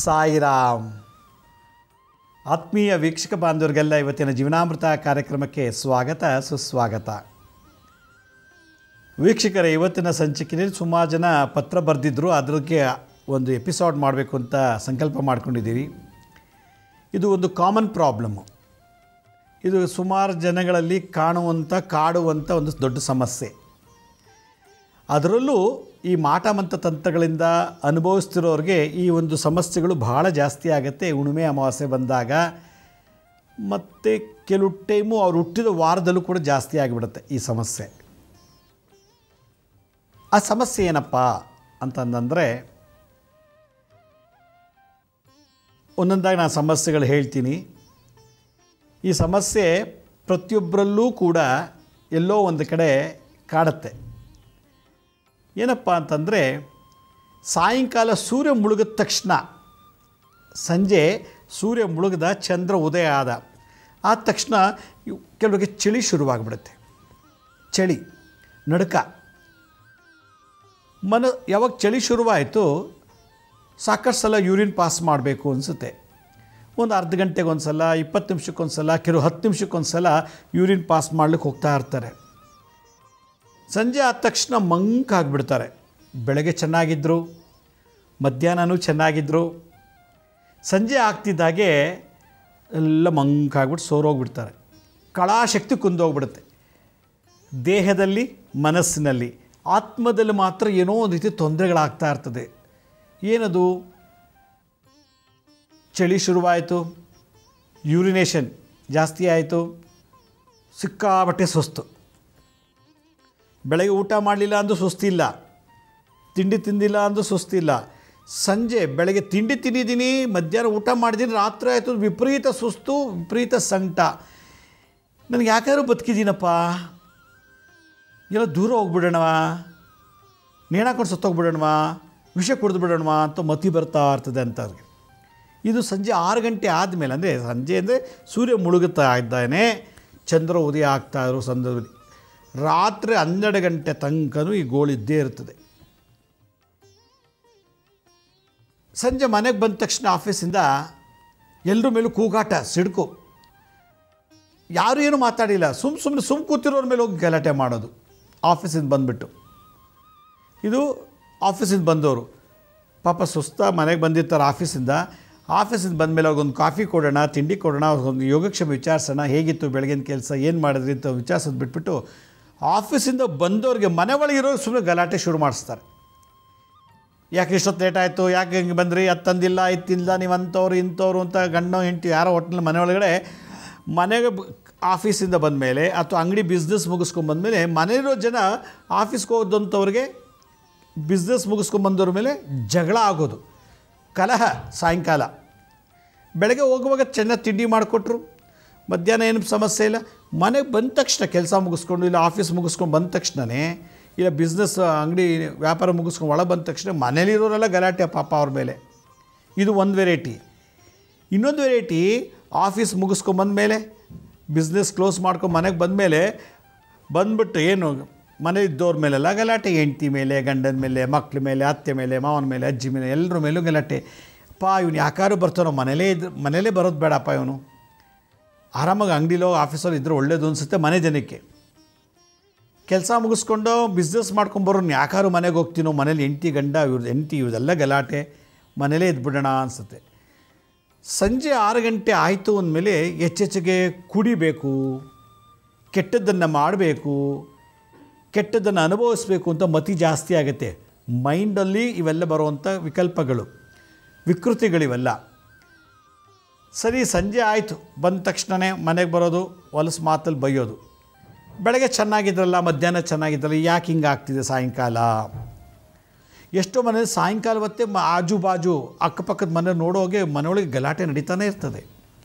ಸಾಯಿರಾಮ್ ಆತ್ಮೀಯ ವೀಕ್ಷಕ ಬಾಂಧವರಿಗೆಲ್ಲ ಇವತ್ತಿನ ಜೀವನಾಮೃತ ಕಾರ್ಯಕ್ರಮಕ್ಕೆ ಸ್ವಾಗತ ಸುಸ್ವಾಗತ ವೀಕ್ಷಕರೇ ಇವತ್ತಿನ ಸಂಚಿಕೆಯಲ್ಲಿ ಸುಮಾರು ಜನ ಪತ್ರ ಬರೆದಿದ್ದರು ಅದಕ್ಕೆ ಒಂದು ಎಪಿಸೋಡ್ ಮಾಡಬೇಕು ಅಂತ ಸಂಕಲ್ಪ ಮಾಡ್ಕೊಂಡಿದ್ದೀವಿ ಇದು ಒಂದು ಕಾಮನ್ ಪ್ರಾಬ್ಲಮ್ಮು ಇದು ಸುಮಾರು ಜನಗಳಲ್ಲಿ ಕಾಣುವಂಥ ಕಾಡುವಂಥ ಒಂದು ದೊಡ್ಡ ಸಮಸ್ಯೆ ಅದರಲ್ಲೂ ಈ ಮಾಟಮಂತ ತಂತ್ರಗಳಿಂದ ಅನುಭವಿಸ್ತಿರೋರಿಗೆ ಈ ಒಂದು ಸಮಸ್ಯೆಗಳು ಬಹಳ ಜಾಸ್ತಿ ಆಗುತ್ತೆ ಹುಣ್ಣಿಮೆ ಅಮಾವಾಸ್ಯೆ ಬಂದಾಗ ಮತ್ತು ಕೆಲವು ಟೈಮು ಅವ್ರು ಹುಟ್ಟಿದ ವಾರದಲ್ಲೂ ಕೂಡ ಜಾಸ್ತಿ ಆಗಿಬಿಡುತ್ತೆ ಈ ಸಮಸ್ಯೆ ಆ ಸಮಸ್ಯೆ ಏನಪ್ಪ ಅಂತಂದರೆ ಒಂದೊಂದಾಗಿ ನಾನು ಸಮಸ್ಯೆಗಳು ಹೇಳ್ತೀನಿ ಈ ಸಮಸ್ಯೆ ಪ್ರತಿಯೊಬ್ಬರಲ್ಲೂ ಕೂಡ ಎಲ್ಲೋ ಒಂದು ಕಡೆ ಕಾಡುತ್ತೆ ಏನಪ್ಪ ಅಂತಂದರೆ ಸಾಯಂಕಾಲ ಸೂರ್ಯ ಮುಳುಗಿದ ತಕ್ಷಣ ಸಂಜೆ ಸೂರ್ಯ ಮುಳುಗಿದ ಚಂದ್ರ ಉದಯ ಆದ ಆದ ತಕ್ಷಣ ಇವ್- ಕೆಲವರಿಗೆ ಚಳಿ ಶುರುವಾಗ್ಬಿಡುತ್ತೆ ಚಳಿ ನಡುಕ ಮನ ಯಾವಾಗ ಚಳಿ ಶುರುವಾಯಿತು ಸಾಕಷ್ಟು ಸಲ ಯೂರಿನ್ ಪಾಸ್ ಮಾಡಬೇಕು ಅನಿಸುತ್ತೆ ಒಂದು ಅರ್ಧ ಗಂಟೆಗೆ ಒಂದು ಸಲ ಇಪ್ಪತ್ತು ನಿಮಿಷಕ್ಕೊಂದು ಸಲ ಕೆಲವು ಹತ್ತು ನಿಮಿಷಕ್ಕೊಂದು ಸಲ ಯೂರಿನ್ ಪಾಸ್ ಮಾಡ್ಲಿಕ್ಕೆ ಹೋಗ್ತಾ ಇರ್ತಾರೆ ಸಂಜೆ ಆದ ತಕ್ಷಣ ಮಂಕಾಗ್ಬಿಡ್ತಾರೆ ಬೆಳಗ್ಗೆ ಚೆನ್ನಾಗಿದ್ದರು ಮಧ್ಯಾಹ್ನನೂ ಚೆನ್ನಾಗಿದ್ದರು ಸಂಜೆ ಆಗ್ತಿದ್ದಾಗೆ ಎಲ್ಲ ಮಂಕಾಗ್ಬಿಟ್ಟು ಸೋರೋಗ್ಬಿಡ್ತಾರೆ ಕಳಾಶಕ್ತಿ ಕುಂದೋಗ್ಬಿಡುತ್ತೆ ದೇಹದಲ್ಲಿ ಮನಸ್ಸಿನಲ್ಲಿ ಆತ್ಮದಲ್ಲಿ ಮಾತ್ರ ಏನೋ ಒಂದು ರೀತಿ ತೊಂದರೆಗಳಾಗ್ತಾ ಇರ್ತದೆ ಏನದು ಚಳಿ ಶುರುವಾಯಿತು ಯೂರಿನೇಷನ್ ಜಾಸ್ತಿ ಆಯಿತು ಸಿಕ್ಕಾಬಟ್ಟೆ ಸುಸ್ತು ಬೆಳಗ್ಗೆ ಊಟ ಮಾಡಲಿಲ್ಲ ಅಂದು ಸುಸ್ತಿಲ್ಲ ತಿಂಡಿ ತಿಂದಿಲ್ಲ ಅಂದು ಸುಸ್ತಿಲ್ಲ ಸಂಜೆ ಬೆಳಗ್ಗೆ ತಿಂಡಿ ತಿಂದಿದ್ದೀನಿ ಮಧ್ಯಾಹ್ನ ಊಟ ಮಾಡಿದ್ದೀನಿ ರಾತ್ರಿ ಆಯಿತು ವಿಪರೀತ ಸುಸ್ತು ವಿಪರೀತ ಸಂಕಟ ನನಗೆ ಯಾಕಾದ್ರೂ ಬದುಕಿದ್ದೀನಪ್ಪ ಎಲ್ಲ ದೂರ ಹೋಗ್ಬಿಡೋಣವಾ ನೇಣಾಕೊಂಡು ಸತ್ತೋಗ್ಬಿಡೋಣವಾ ವಿಷ ಕುಡಿದು ಬಿಡೋಣವಾ ಅಂತ ಮತಿ ಬರ್ತಾ ಇರ್ತದೆ ಅಂತ ಅವ್ರಿಗೆ ಇದು ಸಂಜೆ ಆರು ಗಂಟೆ ಆದಮೇಲೆ ಅಂದರೆ ಸಂಜೆ ಅಂದರೆ ಸೂರ್ಯ ಮುಳುಗುತ್ತಾ ಇದ್ದಾನೆ ಚಂದ್ರ ಉದಯ ಆಗ್ತಾ ಇರೋ ಸಂದರ್ಭದಲ್ಲಿ ರಾತ್ರಿ ಹನ್ನೆರಡು ಗಂಟೆ ತನಕನೂ ಈ ಗೋಳಿದ್ದೇ ಇರ್ತದೆ ಸಂಜೆ ಮನೆಗೆ ಬಂದ ತಕ್ಷಣ ಆಫೀಸಿಂದ ಎಲ್ಲರ ಮೇಲೂ ಕೂಗಾಟ ಸಿಡ್ಕು ಯಾರು ಏನು ಮಾತಾಡಿಲ್ಲ ಸುಮ್ಮ ಸುಮ್ಮನೆ ಸುಮ್ಮ ಕೂತಿರೋರ ಮೇಲೆ ಹೋಗಿ ಗಲಾಟೆ ಮಾಡೋದು ಆಫೀಸಿಂದ ಬಂದುಬಿಟ್ಟು ಇದು ಆಫೀಸಿಂದ ಬಂದವರು ಪಾಪ ಸುಸ್ತ ಮನೆಗೆ ಬಂದಿರ್ತಾರೆ ಆಫೀಸಿಂದ ಆಫೀಸಿಂದ ಬಂದಮೇಲೆ ಅವ್ರಿಗೊಂದು ಕಾಫಿ ಕೊಡೋಣ ತಿಂಡಿ ಕೊಡೋಣ ಅವ್ರಿಗೊಂದು ಯೋಗಕ್ಷೇಮ ವಿಚಾರಿಸೋಣ ಹೇಗಿತ್ತು ಬೆಳಗಿನ ಕೆಲಸ ಏನು ಮಾಡಿದ್ರಿ ಅಂತ ವಿಚಾರಿಸೋದು ಬಿಟ್ಬಿಟ್ಟು ಆಫೀಸಿಂದ ಬಂದವ್ರಿಗೆ ಮನೆ ಒಳಗಿರೋ ಸುಮ್ಮನೆ ಗಲಾಟೆ ಶುರು ಮಾಡಿಸ್ತಾರೆ ಯಾಕೆ ಇಷ್ಟೊತ್ತು ಲೇಟ್ ಆಯಿತು ಯಾಕೆ ಹಿಂಗೆ ಬಂದ್ರಿ ಅದು ತಂದಿಲ್ಲ ಇದು ತಿಂದಿಲ್ಲ ನೀವು ಅಂಥವ್ರು ಇಂಥವ್ರು ಅಂತ ಗಂಡ ಹೆಂಡತಿ ಯಾರೋ ಒಟ್ಟಿನಲ್ಲಿ ಮನೆ ಒಳಗಡೆ ಮನೆಗೆ ಬ- ಆಫೀಸಿಂದ ಬಂದಮೇಲೆ ಅಥವಾ ಅಂಗಡಿ ಬಿಸ್ನೆಸ್ ಮುಗಿಸ್ಕೊಂಬಂದಮೇಲೆ ಮನೆಯಿರೋ ಜನ ಆಫೀಸ್ಗೆ ಹೋದಂಥವ್ರಿಗೆ ಬಿಸ್ನೆಸ್ ಮುಗಿಸ್ಕೊಂಬಂದವ್ರ ಮೇಲೆ ಜಗಳ ಆಗೋದು ಕಲಹ ಸಾಯಂಕಾಲ ಬೆಳಗ್ಗೆ ಹೋಗುವಾಗ ಚೆನ್ನಾಗಿ ತಿಂಡಿ ಮಾಡಿಕೊಟ್ರು ಮಧ್ಯಾಹ್ನ ಏನು ಸಮಸ್ಯೆ ಇಲ್ಲ ಮನೆಗೆ ಬಂದ ತಕ್ಷಣ ಕೆಲಸ ಮುಗಿಸ್ಕೊಂಡು ಇಲ್ಲ ಆಫೀಸ್ ಮುಗಿಸ್ಕೊಂಡು ಬಂದ ತಕ್ಷಣವೇ ಇಲ್ಲ ಬಿಸ್ನೆಸ್ ಅಂಗಡಿ ವ್ಯಾಪಾರ ಮುಗಿಸ್ಕೊಂಡು ಒಳಗೆ ಬಂದ ತಕ್ಷಣ ಮನೇಲಿರೋರೆಲ್ಲ ಗಲಾಟೆ ಪಾಪ ಅವ್ರ ಮೇಲೆ ಇದು ಒಂದು ವೆರೈಟಿ ಇನ್ನೊಂದು ವೆರೈಟಿ ಆಫೀಸ್ ಮುಗಿಸ್ಕೊಂಬಂದ ಮೇಲೆ ಬಿಸ್ನೆಸ್ ಕ್ಲೋಸ್ ಮಾಡ್ಕೊಂಡು ಮನೆಗೆ ಬಂದಮೇಲೆ ಬಂದ್ಬಿಟ್ಟು ಏನು ಮನೆ ಇದ್ದವ್ರ ಮೇಲೆಲ್ಲ ಗಲಾಟೆ ಹೆಂಡ್ತಿ ಮೇಲೆ ಗಂಡನ ಮೇಲೆ ಮಕ್ಳ ಮೇಲೆ ಅತ್ತೆ ಮೇಲೆ ಮಾವನ ಮೇಲೆ ಅಜ್ಜಿ ಮೇಲೆ ಎಲ್ಲರ ಮೇಲೂ ಗಲಾಟೆ ಪಾ ಇವ್ನು ಯಾಕಾರು ಬರ್ತಾನೋ ಮನೇಲೇ ಇದ್ದು ಮನೇಲೇ ಬರೋದು ಬೇಡಪ್ಪ ಇವನು ಆರಾಮಾಗಿ ಅಂಗಡಿಲೋ ಆಫೀಸಲ್ಲಿ ಇದ್ದರೆ ಒಳ್ಳೇದು ಅನಿಸುತ್ತೆ ಮನೆ ಜನಕ್ಕೆ ಕೆಲಸ ಮುಗಿಸ್ಕೊಂಡು ಬಿಸ್ನೆಸ್ ಮಾಡ್ಕೊಂಬರೋನು ಯಾಕಾರು ಮನೆಗೆ ಹೋಗ್ತೀನೋ ಮನೇಲಿ ಹೆಂಡ್ತಿ ಗಂಡ ಇವ್ರ ಹೆಂಡ್ತಿ ಇವ್ರದೆಲ್ಲ ಗಲಾಟೆ ಮನೇಲೇ ಇದ್ಬಿಡೋಣ ಅನಿಸುತ್ತೆ ಸಂಜೆ ಆರು ಗಂಟೆ ಆಯಿತು ಅಂದಮೇಲೆ ಹೆಚ್ಚೆಚ್ಚಿಗೆ ಕುಡಿಬೇಕು ಕೆಟ್ಟದ್ದನ್ನು ಮಾಡಬೇಕು ಕೆಟ್ಟದ್ದನ್ನು ಅನುಭವಿಸ್ಬೇಕು ಅಂತ ಮತಿ ಜಾಸ್ತಿ ಆಗುತ್ತೆ ಮೈಂಡಲ್ಲಿ ಇವೆಲ್ಲ ಬರುವಂಥ ವಿಕಲ್ಪಗಳು ವಿಕೃತಿಗಳಿವೆಲ್ಲ ಸರಿ ಸಂಜೆ ಆಯಿತು ಬಂದ ತಕ್ಷಣವೇ ಮನೆಗೆ ಬರೋದು ಹೊಲಸು ಮಾತಲ್ಲಿ ಬೈಯೋದು ಬೆಳಗ್ಗೆ ಚೆನ್ನಾಗಿದ್ರಲ್ಲ ಮಧ್ಯಾಹ್ನ ಚೆನ್ನಾಗಿದ್ರಲ್ಲ ಯಾಕೆ ಹಿಂಗೆ ಆಗ್ತಿದೆ ಸಾಯಂಕಾಲ ಎಷ್ಟೋ ಮನೇಲಿ ಸಾಯಂಕಾಲ ಹೊತ್ತೆ ಮ ಆಜು ಬಾಜು ಅಕ್ಕಪಕ್ಕದ ಮನೆ ನೋಡೋಗೆ ಮನೆಯೊಳಗೆ ಗಲಾಟೆ ನಡೀತಾನೆ ಇರ್ತದೆ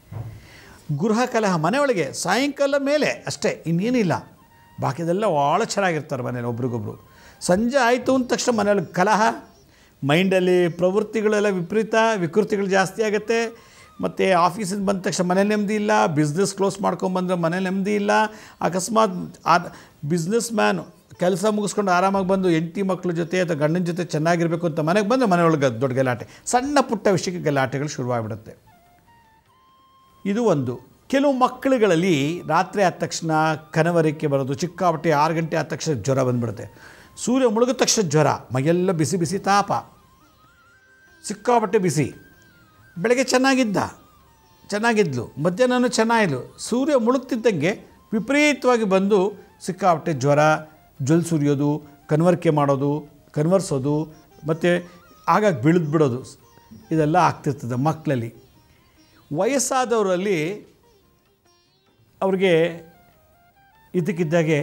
ಗೃಹ ಕಲಹ ಮನೆಯೊಳಗೆ ಸಾಯಂಕಾಲ ಮೇಲೆ ಅಷ್ಟೇ ಇನ್ನೇನಿಲ್ಲ ಬಾಕಿದೆಲ್ಲ ಭಾಳ ಚೆನ್ನಾಗಿರ್ತಾರೆ ಮನೇಲಿ ಒಬ್ರಿಗೊಬ್ರು ಸಂಜೆ ಆಯಿತು ಅಂದ ತಕ್ಷಣ ಮನೆಯೊಳಗೆ ಕಲಹ ಮೈಂಡಲ್ಲಿ ಪ್ರವೃತ್ತಿಗಳೆಲ್ಲ ವಿಪರೀತ ವಿಕೃತಿಗಳು ಜಾಸ್ತಿ ಆಗುತ್ತೆ ಮತ್ತು ಆಫೀಸಿಂದ ಬಂದ ತಕ್ಷಣ ಮನೆ ನೆಮ್ಮದಿ ಇಲ್ಲ ಬಿಸ್ನೆಸ್ ಕ್ಲೋಸ್ ಮಾಡ್ಕೊಂಬಂದ್ರೆ ಮನೆ ನೆಮ್ಮದಿ ಇಲ್ಲ ಅಕಸ್ಮಾತ್ ಆ ಬಿಸ್ನೆಸ್ ಮ್ಯಾನು ಕೆಲಸ ಮುಗಿಸ್ಕೊಂಡು ಆರಾಮಾಗಿ ಬಂದು ಹೆಂಡತಿ ಮಕ್ಕಳ ಜೊತೆ ಅಥವಾ ಗಂಡನ ಜೊತೆ ಚೆನ್ನಾಗಿರಬೇಕು ಅಂತ ಮನೆಗೆ ಬಂದು ಮನೆಯೊಳಗೆ ದೊಡ್ಡ ಗಲಾಟೆ ಸಣ್ಣ ಪುಟ್ಟ ವಿಷಯಕ್ಕೆ ಗಲಾಟೆಗಳು ಶುರುವಾಗಿಬಿಡುತ್ತೆ ಇದು ಒಂದು ಕೆಲವು ಮಕ್ಕಳುಗಳಲ್ಲಿ ರಾತ್ರಿ ಆದ ತಕ್ಷಣ ಕನವರಿಕೆ ಬರೋದು ಚಿಕ್ಕಾಪಟ್ಟೆ ಆರು ಗಂಟೆ ಆದ ತಕ್ಷಣ ಜ್ವರ ಬಂದ್ಬಿಡುತ್ತೆ ಸೂರ್ಯ ಮುಳುಗಿದ ತಕ್ಷಣ ಜ್ವರ ಮೈಯೆಲ್ಲ ಬಿಸಿ ಬಿಸಿ ತಾಪ ಸಿಕ್ಕಾಪಟ್ಟೆ ಬಿಸಿ ಬೆಳಗ್ಗೆ ಚೆನ್ನಾಗಿದ್ದ ಚೆನ್ನಾಗಿದ್ಲು ಮಧ್ಯಾಹ್ನನೂ ಚೆನ್ನಾಗಿದ್ಲು ಸೂರ್ಯ ಮುಳುಗ್ತಿದ್ದಂಗೆ ವಿಪರೀತವಾಗಿ ಬಂದು ಸಿಕ್ಕಾಪಟ್ಟೆ ಜ್ವರ ಜೊಲ್ ಸುರಿಯೋದು ಕನ್ವರ್ಕೆ ಮಾಡೋದು ಕನ್ವರ್ಸೋದು ಮತ್ತು ಆಗಾಗ ಬೀಳಿದು ಬಿಡೋದು ಇದೆಲ್ಲ ಆಗ್ತಿರ್ತದೆ ಮಕ್ಕಳಲ್ಲಿ ವಯಸ್ಸಾದವರಲ್ಲಿ ಅವ್ರಿಗೆ ಇದಕ್ಕಿದ್ದಾಗೆ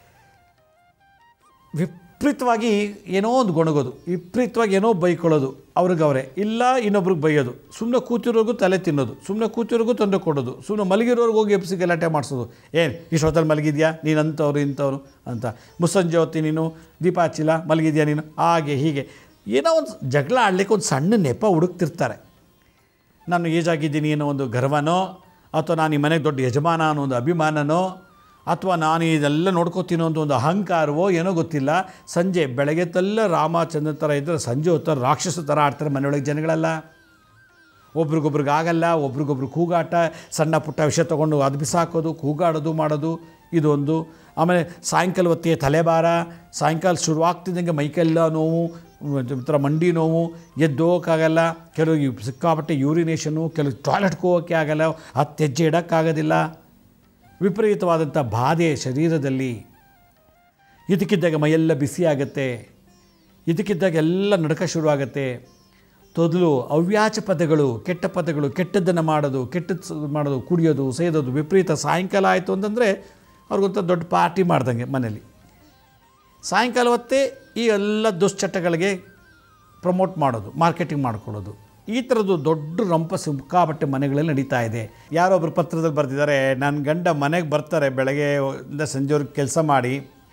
ವಿಪರೀತವಾಗಿ ಏನೋ ಒಂದು ಗೊಣಗೋದು ವಿಪರೀತವಾಗಿ ಏನೋ ಬೈಕೊಳ್ಳೋದು ಅವ್ರಿಗೆ ಅವರೇ ಇಲ್ಲ ಇನ್ನೊಬ್ರಿಗೆ ಬೈಯೋದು ಸುಮ್ಮನೆ ಕೂತಿರೋರ್ಗೂ ತಲೆ ತಿನ್ನೋದು ಸುಮ್ಮನೆ ಕೂತಿರೋರ್ಗೂ ತೊಂದರೆ ಕೊಡೋದು ಸುಮ್ಮನೆ ಮಲಗಿರೋರ್ಗೆ ಹೋಗಿ ಎಬ್ಸಿ ಗಲಾಟೆ ಮಾಡಿಸೋದು ಏನು ಇಷ್ಟೊತ್ತಲ್ಲಿ ಮಲಗಿದ್ಯಾ ನೀನು ಅಂಥವ್ರು ಇಂಥವ್ರು ಅಂತ ಮುಸ್ಸಂಜೆ ಹೊತ್ತಿ ನೀನು ದೀಪ ಹಚ್ಚಿಲ್ಲ ಮಲಗಿದ್ಯಾ ನೀನು ಹಾಗೆ ಹೀಗೆ ಏನೋ ಒಂದು ಜಗಳ ಆಡಲಿಕ್ಕೆ ಒಂದು ಸಣ್ಣ ನೆಪ ಹುಡುಕ್ತಿರ್ತಾರೆ ನಾನು ಏಜ್ ಆಗಿದ್ದೀನಿ ಅನ್ನೋ ಒಂದು ಗರ್ವನೋ ಅಥವಾ ನಾನು ಈ ಮನೆಗೆ ದೊಡ್ಡ ಯಜಮಾನ ಅನ್ನೋ ಒಂದು ಅಭಿಮಾನನೋ ಅಥವಾ ನಾನು ಇದೆಲ್ಲ ನೋಡ್ಕೋತೀನೋ ಅಂತ ಒಂದು ಅಹಂಕಾರವೋ ಏನೋ ಗೊತ್ತಿಲ್ಲ ಸಂಜೆ ಬೆಳಗ್ಗೆ ತಲ್ಲ ರಾಮಚಂದ್ರ ಥರ ಇದ್ದರೆ ಸಂಜೆ ಹೊತ್ತ ರಾಕ್ಷಸ ಥರ ಆಡ್ತಾರೆ ಮನೆಯೊಳಗೆ ಜನಗಳೆಲ್ಲ ಒಬ್ರಿಗೊಬ್ರಿಗೆ ಆಗಲ್ಲ ಒಬ್ರಿಗೊಬ್ರು ಕೂಗಾಟ ಸಣ್ಣ ಪುಟ್ಟ ವಿಷಯ ತೊಗೊಂಡು ಅದು ಬಿಸಾಕೋದು ಕೂಗಾಡೋದು ಮಾಡೋದು ಇದೊಂದು ಆಮೇಲೆ ಸಾಯಂಕಾಲ ಹೊತ್ತಿಗೆ ತಲೆಭಾರ ಸಾಯಂಕಾಲ ಶುರುವಾಗ್ತಿದ್ದಂಗೆ ಮೈಕೆಲ್ಲ ನೋವು ಒಂಥರ ಮಂಡಿ ನೋವು ಎದ್ದು ಹೋಗೋಕ್ಕಾಗಲ್ಲ ಕೆಲವು ಇವ್ ಸಿಕ್ಕಾಪಟ್ಟೆ ಯೂರಿನೇಷನು ಕೆಲವು ಟಾಯ್ಲೆಟ್ಗೆ ಹೋಗೋಕ್ಕೆ ಆಗಲ್ಲ ಹತ್ತು ಹೆಜ್ಜೆ ಇಡೋಕ್ಕಾಗೋದಿಲ್ಲ ವಿಪರೀತವಾದಂಥ ಬಾಧೆ ಶರೀರದಲ್ಲಿ ಇದಕ್ಕಿದ್ದಾಗ ಮೈಯೆಲ್ಲ ಬಿಸಿ ಆಗುತ್ತೆ ಇದಕ್ಕಿದ್ದಾಗ ಎಲ್ಲ ನಡಕ ಶುರುವಾಗುತ್ತೆ ತೊದಲು ಅವ್ಯಾಚ ಪದಗಳು ಕೆಟ್ಟ ಪದಗಳು ಕೆಟ್ಟದ್ದನ್ನು ಮಾಡೋದು ಕೆಟ್ಟದ್ದು ಸ- ಮಾಡೋದು ಕುಡಿಯೋದು ಸೇದೋದು ವಿಪರೀತ ಸಾಯಂಕಾಲ ಆಯಿತು ಅಂತಂದರೆ ಅವ್ರಿಗೊಂಥ ದೊಡ್ಡ ಪಾರ್ಟಿ ಮಾಡ್ದಂಗೆ ಮನೇಲಿ ಸಾಯಂಕಾಲ ಹೊತ್ತೇ ಈ ಎಲ್ಲ ದುಶ್ಚಟಗಳಿಗೆ ಪ್ರಮೋಟ್ ಮಾಡೋದು ಮಾರ್ಕೆಟಿಂಗ್ ಮಾಡ್ಕೊಳ್ಳೋದು ಈ ಥರದ್ದು ದೊಡ್ಡ ರಂಪ ಸಿಕ್ಕಾಪಟ್ಟೆ ಮನೆಗಳಲ್ಲಿ ನಡೀತಾ ಇದೆ ಯಾರೊಬ್ಬರು ಪತ್ರದಲ್ಲಿ ಬರೆದಿದ್ದಾರೆ ನನ್ನ ಗಂಡ ಮನೆಗೆ ಬರ್ತಾರೆ ಬೆಳಗ್ಗೆ ಇಂದ ಸಂಜೆವರೆಗೆ ಕೆಲಸ ಮಾಡಿ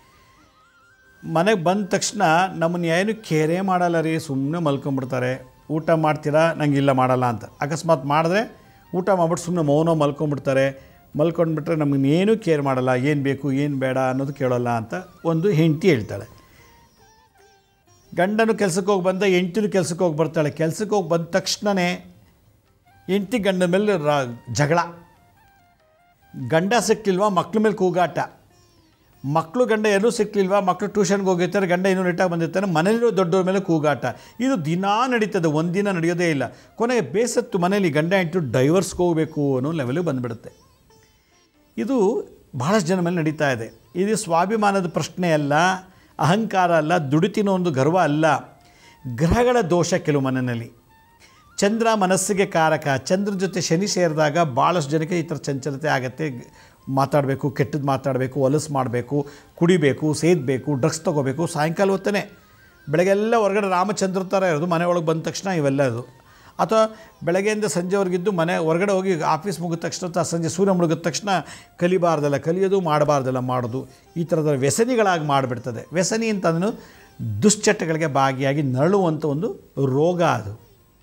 ಮನೆಗೆ ಬಂದ ತಕ್ಷಣ ನಮ್ಮನ್ನು ಏನು ಕೇರೇ ಮಾಡಲ್ಲ ರೀ ಸುಮ್ಮನೆ ಮಲ್ಕೊಂಬಿಡ್ತಾರೆ ಊಟ ಮಾಡ್ತೀರಾ ನಂಗೆ ಇಲ್ಲ ಮಾಡಲ್ಲ ಅಂತ ಅಕಸ್ಮಾತ್ ಮಾಡಿದ್ರೆ ಊಟ ಮಾಡ್ಬಿಟ್ಟು ಸುಮ್ಮನೆ ಮೌನ ಮಲ್ಕೊಂಬಿಡ್ತಾರೆ ಮಲ್ಕೊಂಡ್ಬಿಟ್ರೆ ನಮಗೇನು ಕೇರ್ ಮಾಡಲ್ಲ ಏನು ಬೇಕು ಏನು ಬೇಡ ಅನ್ನೋದು ಕೇಳೋಲ್ಲ ಅಂತ ಒಂದು ಹೆಂಡತಿ ಹೇಳ್ತಾಳೆ ಗಂಡನು ಕೆಲ್ಸಕ್ಕೆ ಹೋಗಿ ಬಂದ ಹೆಂಡ್ತಿನೂ ಕೆಲ್ಸಕ್ಕೆ ಹೋಗಿ ಬರ್ತಾಳೆ ಕೆಲ್ಸಕ್ಕೆ ಹೋಗಿ ಬಂದ ತಕ್ಷಣವೇ ಹೆಂಡ್ತಿ ಗಂಡನ ಮೇಲೆ ರಾ ಜಗಳ ಗಂಡ ಸಿಕ್ಲಿಲ್ವಾ ಮಕ್ಳ ಮೇಲೆ ಕೂಗಾಟ ಮಕ್ಕಳು ಗಂಡ ಏನೂ ಸಿಕ್ಲಿಲ್ವಾ ಮಕ್ಕಳು ಟ್ಯೂಷನ್ಗೆ ಹೋಗಿರ್ತಾರೆ ಗಂಡ ಇನ್ನೂ ನೆಟ್ಟಾಗಿ ಬಂದಿರ್ತಾನೆ ಮನೇಲಿರೋ ದೊಡ್ಡವ್ರ ಮೇಲೆ ಕೂಗಾಟ ಇದು ದಿನಾ ನಡೀತದೆ ಒಂದಿನ ನಡೆಯೋದೇ ಇಲ್ಲ ಕೊನೆಗೆ ಬೇಸತ್ತು ಮನೇಲಿ ಗಂಡ ಹೆಂಡತಿ ಡೈವರ್ಸ್ಗೆ ಹೋಗಬೇಕು ಅನ್ನೋ ಲೆವೆಲಿಗೆ ಬಂದುಬಿಡುತ್ತೆ ಇದು ಬಹಳಷ್ಟು ಜನ ಮೇಲೆ ನಡೀತಾ ಇದೆ ಇದು ಸ್ವಾಭಿಮಾನದ ಪ್ರಶ್ನೆ ಅಲ್ಲ ಅಹಂಕಾರ ಅಲ್ಲ ದುಡಿತಿನ ಒಂದು ಗರ್ವ ಅಲ್ಲ ಗ್ರಹಗಳ ದೋಷ ಕೆಲವು ಮನೆಯಲ್ಲಿ ಚಂದ್ರ ಮನಸ್ಸಿಗೆ ಕಾರಕ ಚಂದ್ರನ ಜೊತೆ ಶನಿ ಸೇರಿದಾಗ ಭಾಳಷ್ಟು ಜನಕ್ಕೆ ಈ ಥರ ಚಂಚಲತೆ ಆಗುತ್ತೆ ಮಾತಾಡಬೇಕು ಕೆಟ್ಟದ್ದು ಮಾತಾಡಬೇಕು ಹೊಲಸು ಮಾಡಬೇಕು ಕುಡಿಬೇಕು ಸೇದಬೇಕು ಡ್ರಗ್ಸ್ ತೊಗೋಬೇಕು ಸಾಯಂಕಾಲ ಹೊತ್ತೇ ಬೆಳಗ್ಗೆಲ್ಲ ಹೊರಗಡೆ ರಾಮಚಂದ್ರ ಥರ ಇರೋದು ಮನೆ ಒಳಗೆ ಬಂದ ತಕ್ಷಣ ಇವೆಲ್ಲ ಇದು ಅಥವಾ ಬೆಳಗ್ಗೆಯಿಂದ ಸಂಜೆವರೆಗಿದ್ದು ಮನೆ ಹೊರಗಡೆ ಹೋಗಿ ಆಫೀಸ್ ಮುಗಿದ ತಕ್ಷಣ ಅಥವಾ ಸಂಜೆ ಸೂರ್ಯ ಮುಳುಗಿದ ತಕ್ಷಣ ಕಲಿಬಾರ್ದಲ್ಲ ಕಲಿಯೋದು ಮಾಡಬಾರ್ದಲ್ಲ ಮಾಡೋದು ಈ ಥರದ ವ್ಯಸನಿಗಳಾಗಿ ಮಾಡಿಬಿಡ್ತದೆ ವ್ಯಸನಿ ಅಂತ ಅದನ್ನು ದುಶ್ಚಟಗಳಿಗೆ ಭಾಗಿಯಾಗಿ ನರಳುವಂಥ ಒಂದು ರೋಗ ಅದು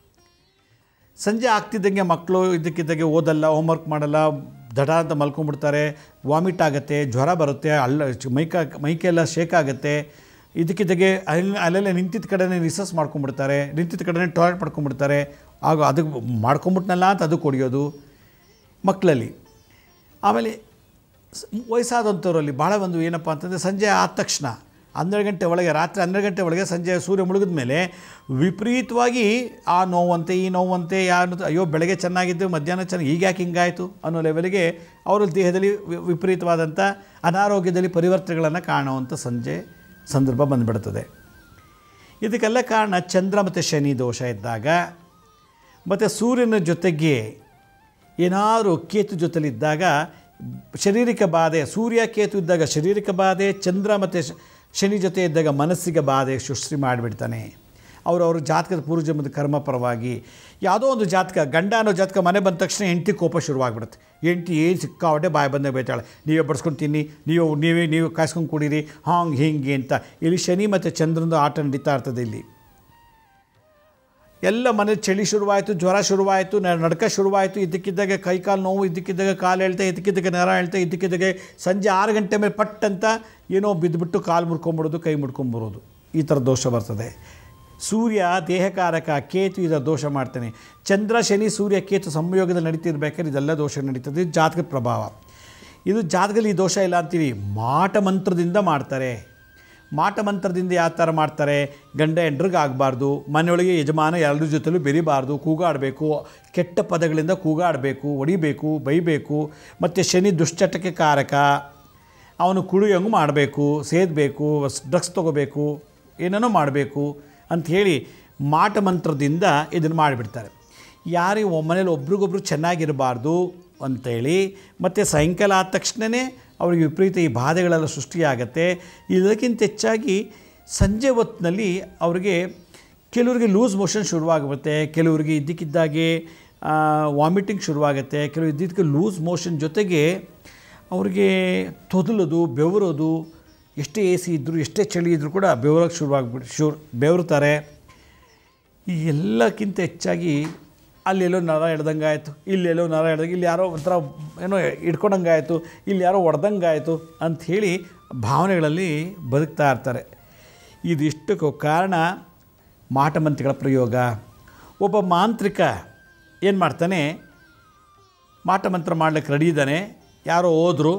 ಸಂಜೆ ಆಗ್ತಿದ್ದಂಗೆ ಮಕ್ಕಳು ಇದ್ದಕ್ಕಿದ್ದಾಗೆ ಓದಲ್ಲ ಹೋಮ್ವರ್ಕ್ ಮಾಡಲ್ಲ ದಡ ಅಂತ ಮಲ್ಕೊಂಡ್ಬಿಡ್ತಾರೆ ವಾಮಿಟ್ ಆಗುತ್ತೆ ಜ್ವರ ಬರುತ್ತೆ ಅಲ್ಲ ಮೈಕ ಮೈಕೆಲ್ಲ ಶೇಕ್ ಆಗುತ್ತೆ ಇದಕ್ಕಿದ್ದಾಗೆ ಅಲ್ಲಿ ಅಲ್ಲೆಲ್ಲ ನಿಂತಿದ್ದ ಕಡೆನೇ ರಿಸರ್ಚ್ ಮಾಡ್ಕೊಂಡ್ಬಿಡ್ತಾರೆ ನಿಂತಿದ್ದ ಕಡೆನೇ ಟಾಯ್ಲೆಟ್ ಮಾಡ್ಕೊಂಡ್ಬಿಡ್ತಾರೆ ಆಗ ಅದಕ್ಕೆ ಮಾಡ್ಕೊಂಬಿಟ್ನಲ್ಲ ಅಂತ ಅದು ಕುಡಿಯೋದು ಮಕ್ಕಳಲ್ಲಿ ಆಮೇಲೆ ಸ್- ವಯಸ್ಸಾದಂಥವ್ರಲ್ಲಿ ಭಾಳ ಒಂದು ಏನಪ್ಪ ಅಂತಂದರೆ ಸಂಜೆ ಆದ ತಕ್ಷಣ ಹನ್ನೆರಡು ಗಂಟೆ ಒಳಗೆ ರಾತ್ರಿ ಹನ್ನೆರಡು ಗಂಟೆ ಒಳಗೆ ಸಂಜೆ ಸೂರ್ಯ ಮುಳುಗಿದ ಮೇಲೆ ವಿಪರೀತವಾಗಿ ಆ ನೋವಂತೆ ಈ ನೋವಂತೆ ಯಾರು ಅಯ್ಯೋ ಬೆಳಗ್ಗೆ ಚೆನ್ನಾಗಿದ್ದು ಮಧ್ಯಾಹ್ನ ಚೆನ್ನಾಗಿ ಈಗ ಯಾಕೆ ಹಿಂಗಾಯಿತು ಅನ್ನೋ ಲೆವೆಲ್ಗೆ ಅವರ ದೇಹದಲ್ಲಿ ವಿ- ವಿಪರೀತವಾದಂಥ ಅನಾರೋಗ್ಯದಲ್ಲಿ ಪರಿವರ್ತನೆಗಳನ್ನು ಕಾಣುವಂಥ ಸಂಜೆ ಸಂದರ್ಭ ಬಂದುಬಿಡ್ತದೆ ಇದಕ್ಕೆಲ್ಲ ಕಾರಣ ಚಂದ್ರ ಮತ್ತು ಶನಿ ದೋಷ ಇದ್ದಾಗ ಮತ್ತು ಸೂರ್ಯನ ಜೊತೆಗೆ ಏನಾದರೂ ಕೇತು ಜೊತೆಲಿದ್ದಾಗ ಶಾರೀರಿಕ ಬಾಧೆ ಸೂರ್ಯ ಕೇತು ಇದ್ದಾಗ ಶಾರೀರಿಕ ಬಾಧೆ ಚಂದ್ರ ಮತ್ತು ಶ- ಶನಿ ಜೊತೆ ಇದ್ದಾಗ ಮನಸ್ಸಿಗೆ ಬಾಧೆ ಸೃಷ್ಟಿ ಮಾಡಿಬಿಡ್ತಾನೆ ಅವರು ಅವ್ರ ಜಾತಕದ ಪೂರ್ವಜನ್ಮದ ಕರ್ಮ ಪರವಾಗಿ ಯಾವುದೋ ಒಂದು ಜಾತಕ ಗಂಡ ಅನ್ನೋ ಜಾತಕ ಮನೆ ಬಂದ ತಕ್ಷಣ ಹೆಂಡತಿ ಕೋಪ ಶುರುವಾಗ್ಬಿಡುತ್ತೆ ಹೆಂಡತಿ ಏನು ಸಿಕ್ಕಾವಟ್ಟೆ ಬಾಯಿ ಬಂದೇ ಬೈತಾಳೆ ನೀವೇ ಬಡ್ಸ್ಕೊಂಡು ತಿನ್ನಿ ನೀವು ನೀವೇ ನೀವು ಕಾಯ್ಸ್ಕೊಂಡು ಕುಡೀರಿ ಹಾಂಗೆ ಹಿಂಗೆ ಅಂತ ಇಲ್ಲಿ ಶನಿ ಮತ್ತು ಚಂದ್ರನದು ಆಟ ನಡೀತಾ ಇರ್ತದೆ ಇಲ್ಲಿ ಎಲ್ಲ ಮನೆ ಚಳಿ ಶುರುವಾಯಿತು ಜ್ವರ ಶುರುವಾಯಿತು ನ- ನಡ್ಕ ಶುರುವಾಯಿತು ಇದ್ದಕ್ಕಿದ್ದಾಗೆ ಕೈ ಕಾಲು ನೋವು ಇದ್ದಕ್ಕಿದ್ದಾಗ ಕಾಲು ಹೇಳ್ತಾ ಇದ್ದಕ್ಕಿದ್ದಾಗೆ ನರ ಹೇಳ್ತಾ ಇದ್ದಕ್ಕಿದ್ದಾಗೆ ಸಂಜೆ ಆರು ಗಂಟೆ ಮೇಲೆ ಪಟ್ ಅಂತ ಏನೋ ಬಿದ್ದುಬಿಟ್ಟು ಕಾಲು ಮುಡ್ಕೊಂಬಿಡೋದು ಕೈ ಮುಡ್ಕೊಂಬರೋದು ಈ ಥರ ದೋಷ ಬರ್ತದೆ ಸೂರ್ಯ ದೇಹಕಾರಕ ಕೇತು ಇದರ ದೋಷ ಮಾಡ್ತಾನೆ ಚಂದ್ರ ಶನಿ ಸೂರ್ಯ ಕೇತು ಸಂಯೋಗದಲ್ಲಿ ನಡೀತಿರ್ಬೇಕಾದ್ರೆ ಇದೆಲ್ಲ ದೋಷ ನಡೀತದೆ ಇದು ಜಾತಕದ ಪ್ರಭಾವ ಇದು ಜಾತಕದಲ್ಲಿ ಈ ದೋಷ ಇಲ್ಲ ಅಂತೀವಿ ಮಾಟ ಮಂತ್ರದಿಂದ ಮಾಡ್ತಾರೆ ಮಾಟ ಮಂತ್ರದಿಂದ ಯಾವ ಥರ ಮಾಡ್ತಾರೆ ಗಂಡ ಹೆಂಡ್ರಿಗೆ ಆಗಬಾರ್ದು ಮನೆಯೊಳಗೆ ಯಜಮಾನ ಎಲ್ಲರ ಜೊತೆಲೂ ಬೆರಿಬಾರ್ದು ಕೂಗಾಡಬೇಕು ಕೆಟ್ಟ ಪದಗಳಿಂದ ಕೂಗಾಡಬೇಕು ಹೊಡಿಬೇಕು ಬೈಬೇಕು ಮತ್ತು ಶನಿ ದುಶ್ಚಟಕ್ಕೆ ಕಾರಕ ಅವನು ಕುಡಿಯೋಂಗೆ ಮಾಡಬೇಕು ಸೇದಬೇಕು ಡ್ರಗ್ಸ್ ತೊಗೋಬೇಕು ಏನೇನೋ ಮಾಡಬೇಕು ಅಂಥೇಳಿ ಮಾಟ ಮಂತ್ರದಿಂದ ಇದನ್ನು ಮಾಡಿಬಿಡ್ತಾರೆ ಯಾರಿಗೆ ಮನೇಲಿ ಒಬ್ರಿಗೊಬ್ರು ಚೆನ್ನಾಗಿರಬಾರ್ದು ಅಂತೇಳಿ ಮತ್ತು ಸಾಯಂಕಾಲ ಆದ ತಕ್ಷಣವೇ ಅವ್ರಿಗೆ ವಿಪರೀತ ಈ ಬಾಧೆಗಳೆಲ್ಲ ಸೃಷ್ಟಿಯಾಗತ್ತೆ ಇದಕ್ಕಿಂತ ಹೆಚ್ಚಾಗಿ ಸಂಜೆ ಹೊತ್ತಿನಲ್ಲಿ ಅವ್ರಿಗೆ ಕೆಲವರಿಗೆ ಲೂಸ್ ಮೋಷನ್ ಶುರುವಾಗುತ್ತೆ ಕೆಲವರಿಗೆ ಇದ್ದಕ್ಕಿದ್ದಾಗೆ ವಾಮಿಟಿಂಗ್ ಶುರುವಾಗುತ್ತೆ ಕೆಲವು ಇದ್ದಿದ್ದಕ್ಕೆ ಲೂಸ್ ಮೋಷನ್ ಜೊತೆಗೆ ಅವ್ರಿಗೆ ತೊದಲೋದು ಬೆವರೋದು ಎಷ್ಟೇ ಎ ಸಿ ಇದ್ದರೂ ಎಷ್ಟೇ ಚಳಿ ಇದ್ದರೂ ಕೂಡ ಬೆವರೋಕ್ಕೆ ಶುರುವಾಗ್ಬಿಟ್ಟು ಶುರು ಬೆವರ್ತಾರೆ ಈ ಎಲ್ಲಕ್ಕಿಂತ ಹೆಚ್ಚಾಗಿ ಅಲ್ಲೆಲ್ಲೋ ನರ ಎಳ್ದಂಗೆ ಆಯಿತು ಇಲ್ಲೆಲ್ಲೋ ನರ ಎಳ್ದಂಗೆ ಇಲ್ಲಿ ಯಾರೋ ಒಂಥರ ಏನೋ ಹಿಡ್ಕೊಂಡಂಗೆ ಆಯಿತು ಇಲ್ಲಿ ಯಾರೋ ಹೊಡೆದಂಗೆ ಆಯಿತು ಅಂಥೇಳಿ ಭಾವನೆಗಳಲ್ಲಿ ಬದುಕ್ತಾ ಇರ್ತಾರೆ ಇದಿಷ್ಟಕ್ಕೂ ಕಾರಣ ಮಾಟಮಂತ್ರಗಳ ಪ್ರಯೋಗ ಒಬ್ಬ ಮಾಂತ್ರಿಕ ಏನು ಮಾಡ್ತಾನೆ ಮಾಟಮಂತ್ರ ಮಾಡ್ಲಿಕ್ಕೆ ರೆಡಿ ಇದ್ದಾನೆ ಯಾರೋ ಹೋದರು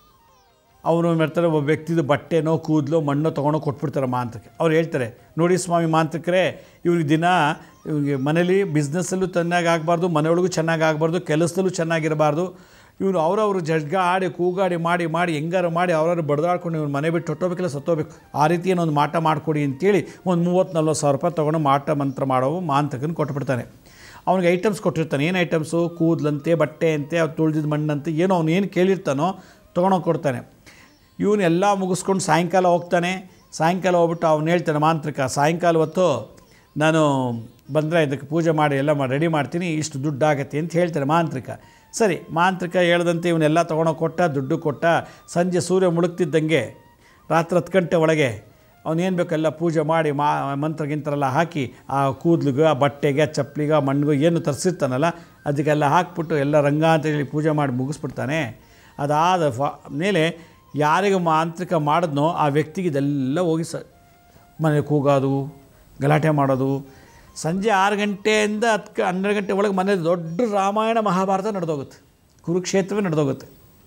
ಅವನು ಏನು ಮಾಡ್ತಾರೆ ಒಬ್ಬ ವ್ಯಕ್ತಿದು ಬಟ್ಟೆನೋ ಕೂದಲೋ ಮಣ್ಣೋ ತೊಗೊಂಡೋ ಕೊಟ್ಬಿಡ್ತಾರೆ ಮಾಂತ್ರಿಕ ಅವ್ರು ಹೇಳ್ತಾರೆ ನೋಡಿ ಸ್ವಾಮಿ ಮಾಂತ್ರಿಕರೇ ಇವ್ರಿಗೆ ದಿನ ಇವ್ರಿಗೆ ಮನೇಲಿ ಬಿಸ್ನೆಸ್ಸಲ್ಲೂ ಚೆನ್ನಾಗಿ ಆಗಬಾರ್ದು ಮನೆಯೊಳಗೂ ಚೆನ್ನಾಗಿ ಆಗಬಾರ್ದು ಕೆಲಸದಲ್ಲೂ ಚೆನ್ನಾಗಿರಬಾರ್ದು ಇವರು ಅವರವರು ಜಡ್ಗ ಆಡಿ ಕೂಗಾಡಿ ಮಾಡಿ ಮಾಡಿ ಹೆಂಗಾರು ಮಾಡಿ ಅವ್ರವ್ರು ಬಡ್ದಾಡ್ಕೊಂಡು ಇವ್ರು ಮನೆ ಬಿಟ್ಟು ಹೊಟ್ಟೋಬೇಕಿಲ್ಲ ಸತ್ತೋಬೇಕು ಆ ರೀತಿ ಏನೋ ಒಂದು ಮಾಟ ಮಾಡಿಕೊಡಿ ಅಂತೇಳಿ ಒಂದು ಮೂವತ್ತು ನಲ್ವತ್ತು ಸಾವಿರ ರೂಪಾಯಿ ತೊಗೊಂಡು ಮಾಟ ಮಂತ್ರ ಮಾಡೋ ಮಾಂತ್ರಿಕನ ಕೊಟ್ಬಿಡ್ತಾನೆ ಅವ್ನಿಗೆ ಐಟಮ್ಸ್ ಕೊಟ್ಟಿರ್ತಾನೆ ಏನು ಐಟಮ್ಸು ಕೂದಲಂತೆ ಬಟ್ಟೆ ಅಂತೆ ಅವ್ರು ತುಳಿದಿದ್ದ ಮಣ್ಣಂತೆ ಏನೋ ಅವ್ನು ಏನು ಕೇಳಿರ್ತಾನೋ ತೊಗೊಂಡೋಗಿ ಕೊಡ್ತಾನೆ ಇವನು ಎಲ್ಲ ಮುಗಿಸ್ಕೊಂಡು ಸಾಯಂಕಾಲ ಹೋಗ್ತಾನೆ ಸಾಯಂಕಾಲ ಹೋಗ್ಬಿಟ್ಟು ಅವ್ನು ಹೇಳ್ತಾನೆ ಮಾಂತ್ರಿಕ ಸಾಯಂಕಾಲ ಹೊತ್ತು ನಾನು ಬಂದರೆ ಇದಕ್ಕೆ ಪೂಜೆ ಮಾಡಿ ಎಲ್ಲ ಮಾಡಿ ರೆಡಿ ಮಾಡ್ತೀನಿ ಇಷ್ಟು ದುಡ್ಡು ಆಗತ್ತೆ ಅಂತ ಹೇಳ್ತಾನೆ ಮಾಂತ್ರಿಕ ಸರಿ ಮಾಂತ್ರಿಕ ಹೇಳ್ದಂತೆ ಇವನ್ನೆಲ್ಲ ತೊಗೊಂಡೋಗಿ ಕೊಟ್ಟ ದುಡ್ಡು ಕೊಟ್ಟ ಸಂಜೆ ಸೂರ್ಯ ಮುಳುಗ್ತಿದ್ದಂಗೆ ರಾತ್ರಿ ಹತ್ತು ಗಂಟೆ ಒಳಗೆ ಅವನೇನು ಬೇಕೆಲ್ಲ ಪೂಜೆ ಮಾಡಿ ಮಾ ಮಂತ್ರ ಗಿಂತ್ರೆಲ್ಲ ಹಾಕಿ ಆ ಕೂದಲಿಗೆ ಆ ಬಟ್ಟೆಗೆ ಆ ಚಪ್ಪಲಿಗೆ ಆ ಮಣ್ಣಿಗೆ ಏನು ತರಿಸಿರ್ತಾನಲ್ಲ ಅದಕ್ಕೆಲ್ಲ ಹಾಕ್ಬಿಟ್ಟು ಎಲ್ಲ ರಂಗ ಅಂತ ಹೇಳಿ ಪೂಜೆ ಮಾಡಿ ಮುಗಿಸ್ಬಿಡ್ತಾನೆ ಅದಾದ ಫ ಮೇಲೆ ಯಾರಿಗೆ ಮಾಂತ್ರಿಕ ಮಾಡಿದ್ನೋ ಆ ವ್ಯಕ್ತಿಗೆ ಇದೆಲ್ಲ ಹೋಗಿ ಸ ಮನೆ ಕೂಗೋದು ಗಲಾಟೆ ಮಾಡೋದು ಸಂಜೆ ಆರು ಗಂಟೆಯಿಂದ ಹತ್ತು ಹನ್ನೆರಡು ಗಂಟೆ ಒಳಗೆ ಮನೇಲಿ ದೊಡ್ಡ ರಾಮಾಯಣ ಮಹಾಭಾರತ ನಡೆದೋಗುತ್ತೆ ಕುರುಕ್ಷೇತ್ರವೇ ನಡೆದೋಗುತ್ತೆ